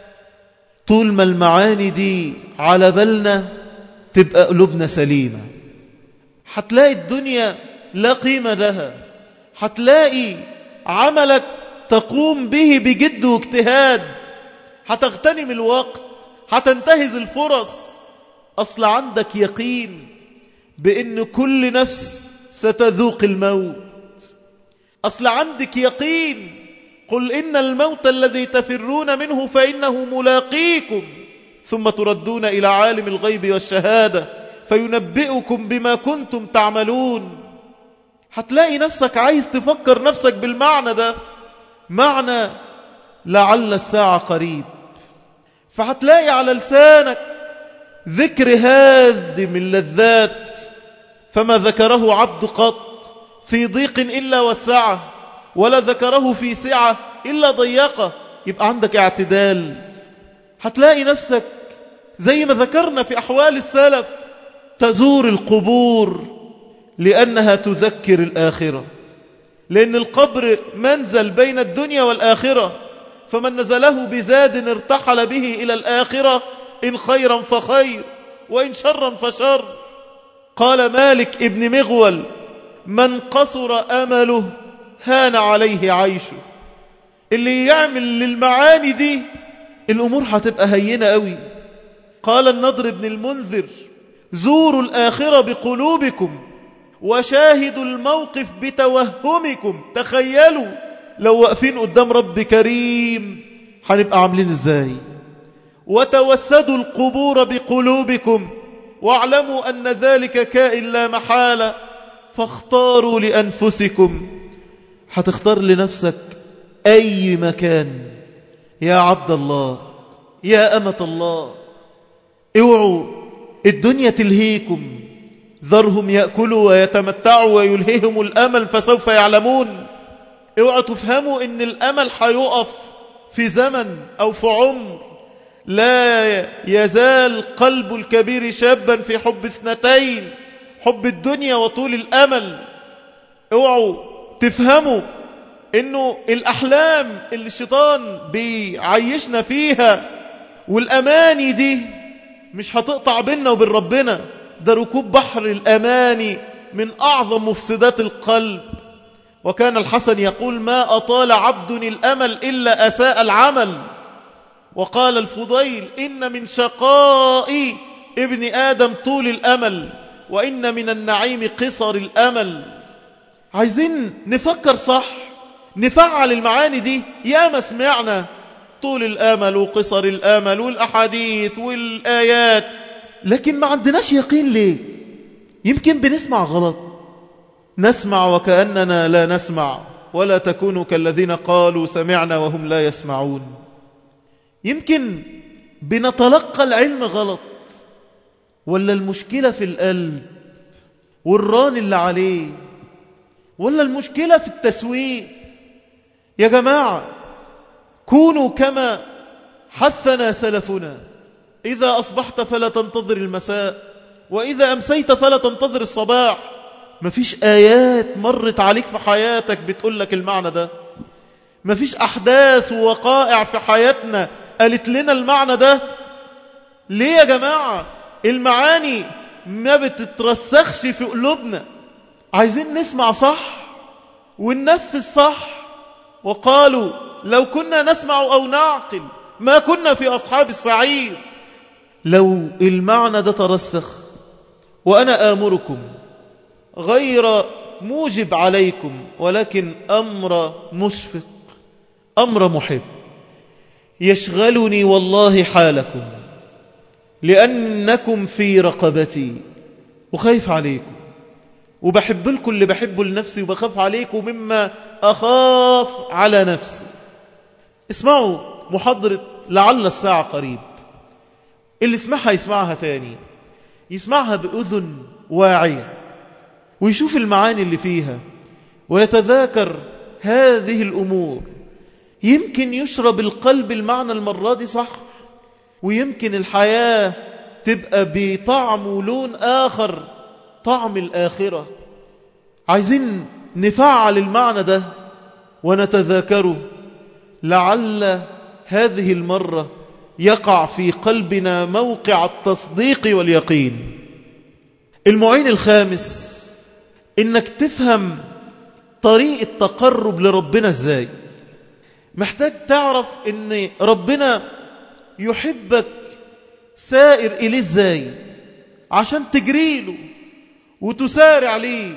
طول ما المعاني دي على بالنا تبقى قلوبنا سليمة هتلاقي الدنيا لا قيمة لها هتلاقي عملك تقوم به بجد واجتهاد هتغتنم الوقت هتنتهز الفرص أصل عندك يقين بأن كل نفس ستذوق الموت أصل عندك يقين قل إن الموت الذي تفرون منه فإنه ملاقيكم ثم تردون إلى عالم الغيب والشهادة فينبئكم بما كنتم تعملون هتلاقي نفسك عايز تفكر نفسك بالمعنى ده معنى لعل الساعة قريب فهتلاقي على لسانك ذكر هادم اللذات فما ذكره عبد قط في ضيق إلا والسعة ولا ذكره في سعة إلا ضيقة يبقى عندك اعتدال هتلاقي نفسك زي ما ذكرنا في أحوال السلف تزور القبور لأنها تذكر الآخرة لأن القبر منزل بين الدنيا والآخرة فمن نزله بزاد ارتحل به إلى الآخرة إن خيرا فخير وإن شرا فشر قال مالك ابن مغول من قصر أمله هان عليه عيشه اللي يعمل للمعاني دي الأمور هتبقى هينة قوي قال النضر بن المنذر زوروا الآخرة بقلوبكم وشاهدوا الموقف بتوهمكم تخيلوا لو واقفين قدام رب كريم هنبقى عاملين ازاي وتوسدوا القبور بقلوبكم واعلموا أن ذلك كائن لا محالة فاختاروا لأنفسكم هتختار لنفسك أي مكان يا عبد الله يا أمة الله اوعوا الدنيا تلهيكم ذرهم يأكلوا ويتمتعوا ويلهيهم الأمل فسوف يعلمون اوعوا تفهموا ان الأمل حيقف في زمن أو في عمر لا يزال قلب الكبير شابا في حب اثنتين حب الدنيا وطول الأمل اوعوا تفهموا انه الأحلام اللي الشيطان بيعيشنا فيها والأماني دي مش هتقطع بيننا وبين ربنا ده ركوب بحر الأماني من أعظم مفسدات القلب وكان الحسن يقول ما أطال عبد الأمل إلا أساء العمل وقال الفضيل إن من شقاء ابن آدم طول الأمل وإن من النعيم قصر الأمل عايزين نفكر صح نفعل المعاني دي يا ما سمعنا طول الآمل وقصر الآمل والأحاديث والآيات لكن ما عندناش يقين ليه يمكن بنسمع غلط نسمع وكأننا لا نسمع ولا تكونوا كالذين قالوا سمعنا وهم لا يسمعون يمكن بنتلقى العلم غلط ولا المشكلة في القلب والران اللي عليه ولا المشكلة في التسويف يا جماعة كونوا كما حثنا سلفنا إذا أصبحت فلا تنتظر المساء وإذا أمسيت فلا تنتظر الصباح مفيش آيات مرت عليك في حياتك بتقول لك المعنى ده مفيش أحداث ووقائع في حياتنا قالت لنا المعنى ده ليه يا جماعة المعاني ما بتترسخش في قلوبنا عايزين نسمع صح وننفذ صح وقالوا لو كنا نسمع أو نعقل ما كنا في أصحاب السعير لو المعنى ده ترسخ وأنا آمركم غير موجب عليكم ولكن أمر مشفق أمر محب يشغلني والله حالكم لأنكم في رقبتي وخايف عليكم وبحب لكم اللي بحبه لنفسي وبخاف عليكم مما أخاف على نفسي اسمعوا محاضرة لعل الساعة قريب اللي يسمعها يسمعها تاني يسمعها بأذن واعية ويشوف المعاني اللي فيها ويتذاكر هذه الأمور يمكن يشرب القلب المعنى المرة دي صح ويمكن الحياة تبقى بطعم ولون آخر طعم الآخرة عايزين نفعل المعنى ده ونتذاكره لعل هذه المرة يقع في قلبنا موقع التصديق واليقين المعين الخامس انك تفهم طريق التقرب لربنا ازاي محتاج تعرف ان ربنا يحبك سائر إليه ازاي عشان تجريله وتسارع ليه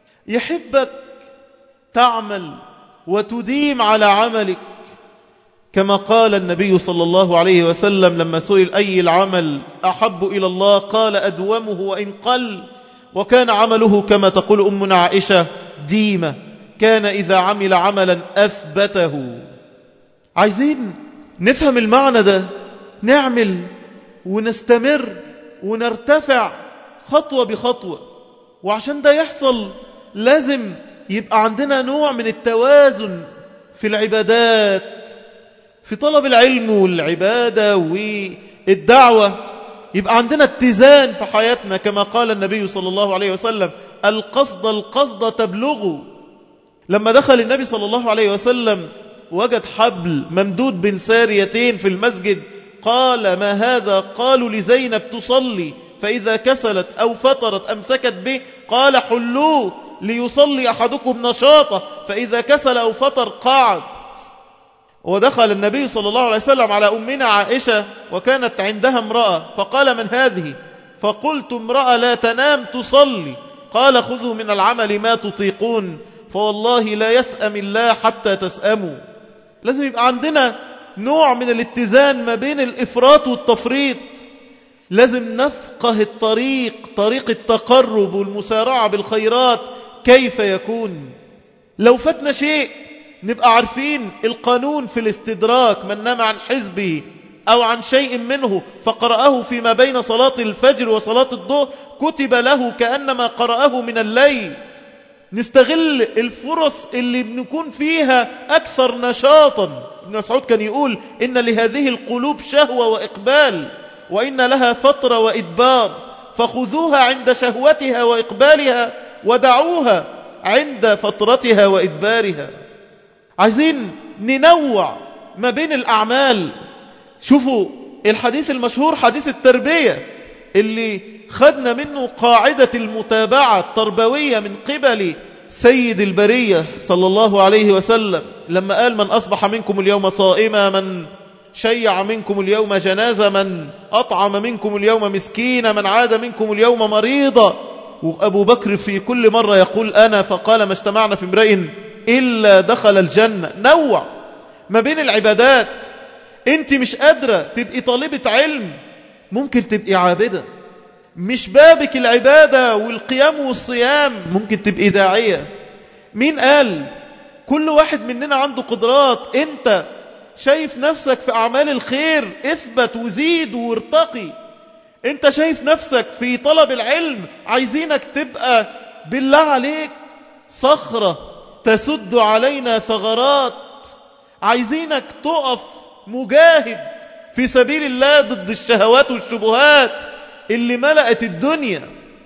يحبك تعمل وتديم على عملك كما قال النبي صلى الله عليه وسلم لما سئل أي العمل أحب إلى الله قال أدومه وإن قل وكان عمله كما تقول أمنا عائشة ديمة كان إذا عمل عملا أثبته عايزين نفهم المعنى ده نعمل ونستمر ونرتفع خطوة بخطوة وعشان ده يحصل لازم يبقى عندنا نوع من التوازن في العبادات في طلب العلم والعبادة والدعوة يبقى عندنا اتزان في حياتنا كما قال النبي صلى الله عليه وسلم القصد القصد تبلغ لما دخل النبي صلى الله عليه وسلم وجد حبل ممدود بين ساريتين في المسجد قال ما هذا قالوا لزينب تصلي فإذا كسلت أو فطرت أمسكت به قال حلوه ليصلي أحدكم نشاطه فإذا كسل أو فطر قعد ودخل النبي صلى الله عليه وسلم على أمنا عائشة وكانت عندها امرأة فقال من هذه فقلت امرأة لا تنام تصلي قال خذوا من العمل ما تطيقون فوالله لا يسأم الله حتى تسأموا لازم يبقى عندنا نوع من الاتزان ما بين الإفراط والتفريط لازم نفقه الطريق طريق التقرب والمسارعة بالخيرات كيف يكون لو فاتنا شيء نبقى عارفين القانون في الاستدراك من نام عن حزبه أو عن شيء منه فقرأه فيما بين صلاة الفجر وصلاة الظهر كتب له كأنما قرأه من الليل نستغل الفرص اللي بنكون فيها أكثر نشاطا ابن مسعود كان يقول إن لهذه القلوب شهوة وإقبال وإن لها فترة وإدبار فخذوها عند شهوتها وإقبالها ودعوها عند فترتها وإدبارها عايزين ننوع ما بين الأعمال شوفوا الحديث المشهور حديث التربية اللي خدنا منه قاعدة المتابعة التربوية من قبل سيد البرية صلى الله عليه وسلم لما قال من أصبح منكم اليوم صائما من شيع منكم اليوم جنازة من أطعم منكم اليوم مسكين من عاد منكم اليوم مريضا وأبو بكر في كل مرة يقول أنا فقال ما اجتمعنا في امرئ إلا دخل الجنة نوع ما بين العبادات انت مش قادرة تبقي طالبة علم ممكن تبقي عابدة مش بابك العبادة والقيام والصيام ممكن تبقي داعية مين قال كل واحد مننا عنده قدرات انت شايف نفسك في أعمال الخير اثبت وزيد وارتقي انت شايف نفسك في طلب العلم عايزينك تبقى بالله عليك صخرة تسد علينا ثغرات عايزينك تقف مجاهد في سبيل الله ضد الشهوات والشبهات اللي ملأت الدنيا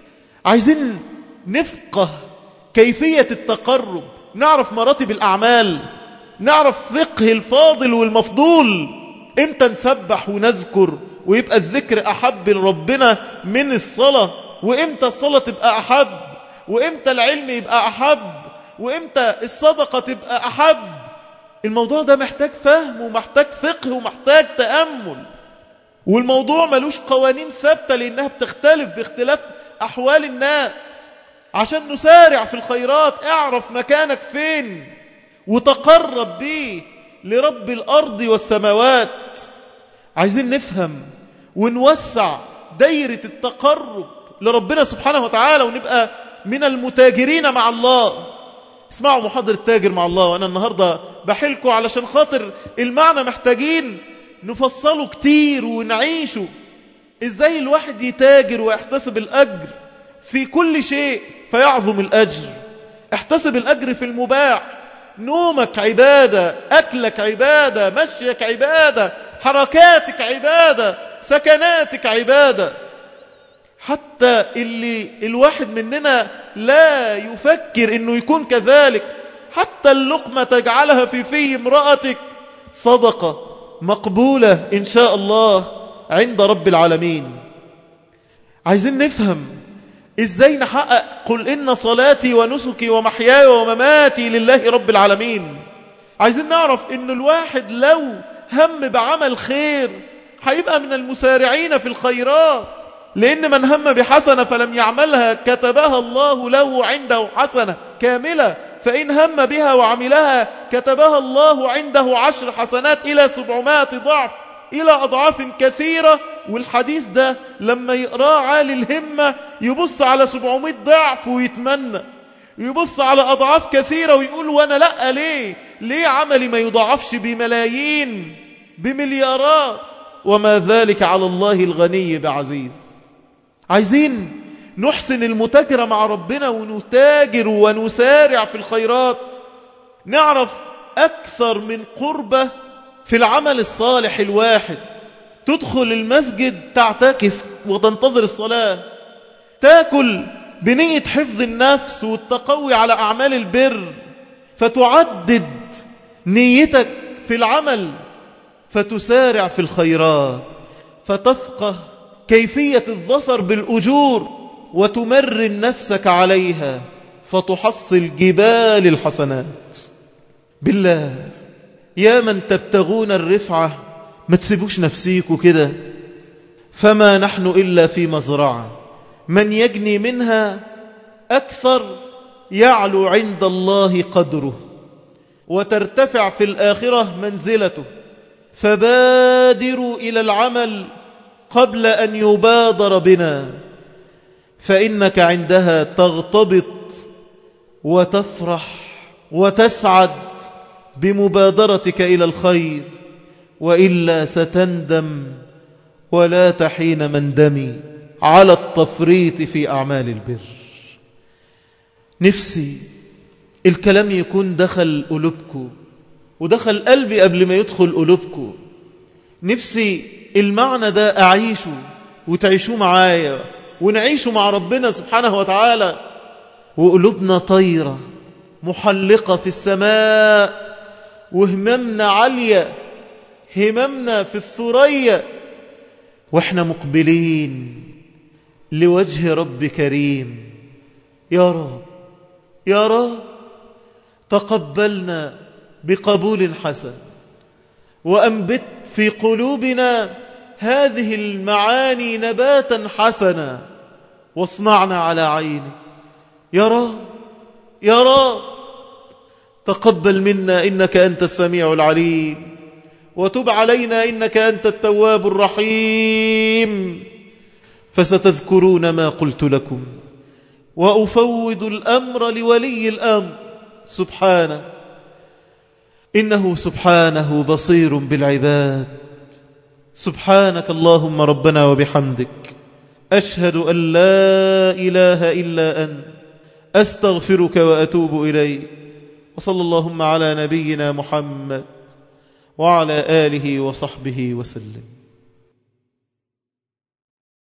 عايزين نفقه كيفية التقرب نعرف مراتب الأعمال نعرف فقه الفاضل والمفضول امتى نسبح ونذكر ويبقى الذكر أحب لربنا من الصلاة وامتى الصلاة تبقى أحب وامتى العلم يبقى أحب وامتى الصدقة تبقى أحب الموضوع ده محتاج فهم ومحتاج فقه ومحتاج تأمل والموضوع ملوش قوانين ثابتة لأنها بتختلف باختلاف أحوال الناس عشان نسارع في الخيرات اعرف مكانك فين وتقرب بيه لرب الأرض والسماوات عايزين نفهم ونوسع دايرة التقرب لربنا سبحانه وتعالى ونبقى من المتاجرين مع الله اسمعوا محاضر التاجر مع الله وأنا النهاردة بحلكوا علشان خاطر المعنى محتاجين نفصله كتير ونعيشه ازاي الواحد يتاجر ويحتسب الأجر في كل شيء فيعظم الأجر احتسب الأجر في المباح نومك عبادة أكلك عبادة مشيك عبادة حركاتك عبادة سكناتك عبادة حتى اللي الواحد مننا لا يفكر انه يكون كذلك حتى اللقمة تجعلها في في امرأتك صدقة مقبولة إن شاء الله عند رب العالمين عايزين نفهم إزاي نحقق قل إن صلاتي ونسكي ومحياي ومماتي لله رب العالمين عايزين نعرف إن الواحد لو هم بعمل خير هيبقى من المسارعين في الخيرات لأن من هم بحسنة فلم يعملها كتبها الله له عنده حسنة كاملة فإن هم بها وعملها كتبها الله عنده عشر حسنات إلى سبعمائة ضعف إلى أضعاف كثيرة والحديث ده لما يقراه عالي الهمة يبص على سبعمائة ضعف ويتمنى يبص على أضعاف كثيرة ويقول وأنا لأ ليه ليه عملي ما يضعفش بملايين بمليارات وما ذلك على الله الغني بعزيز عايزين نحسن المتاجرة مع ربنا ونتاجر ونسارع في الخيرات نعرف أكثر من قربة في العمل الصالح الواحد تدخل المسجد تعتكف وتنتظر الصلاة تاكل بنية حفظ النفس والتقوي على أعمال البر فتعدد نيتك في العمل فتسارع في الخيرات فتفقه كيفية الظفر بالأجور وتمرن نفسك عليها فتحصل جبال الحسنات بالله يا من تبتغون الرفعة ما تسيبوش نفسيكوا كده فما نحن إلا في مزرعة من يجني منها أكثر يعلو عند الله قدره وترتفع في الآخرة منزلته فبادروا إلى العمل قبل أن يبادر بنا فإنك عندها تغتبط وتفرح وتسعد بمبادرتك إلى الخير وإلا ستندم ولا تحين مندمي على التفريط في أعمال البر نفسي الكلام يكون دخل قلوبكم ودخل قلبي قبل ما يدخل قلوبكم نفسي المعنى ده أعيشه وتعيشوه معايا ونعيشه مع ربنا سبحانه وتعالى وقلوبنا طيرة محلقة في السماء وهممنا عالية هممنا في الثريا واحنا مقبلين لوجه رب كريم يا رب يا رب تقبلنا بقبول حسن وأنبت في قلوبنا هذه المعاني نباتا حسنا واصنعنا على عينك يا رب يا رب تقبل منا إنك أنت السميع العليم وتب علينا إنك أنت التواب الرحيم فستذكرون ما قلت لكم وأفوض الأمر لولي الأمر سبحانه إنه سبحانه بصير بالعباد سبحانك اللهم ربنا وبحمدك أشهد أن لا إله إلا أنت أستغفرك وأتوب إليك وصلى اللهم على نبينا محمد وعلى آله وصحبه وسلم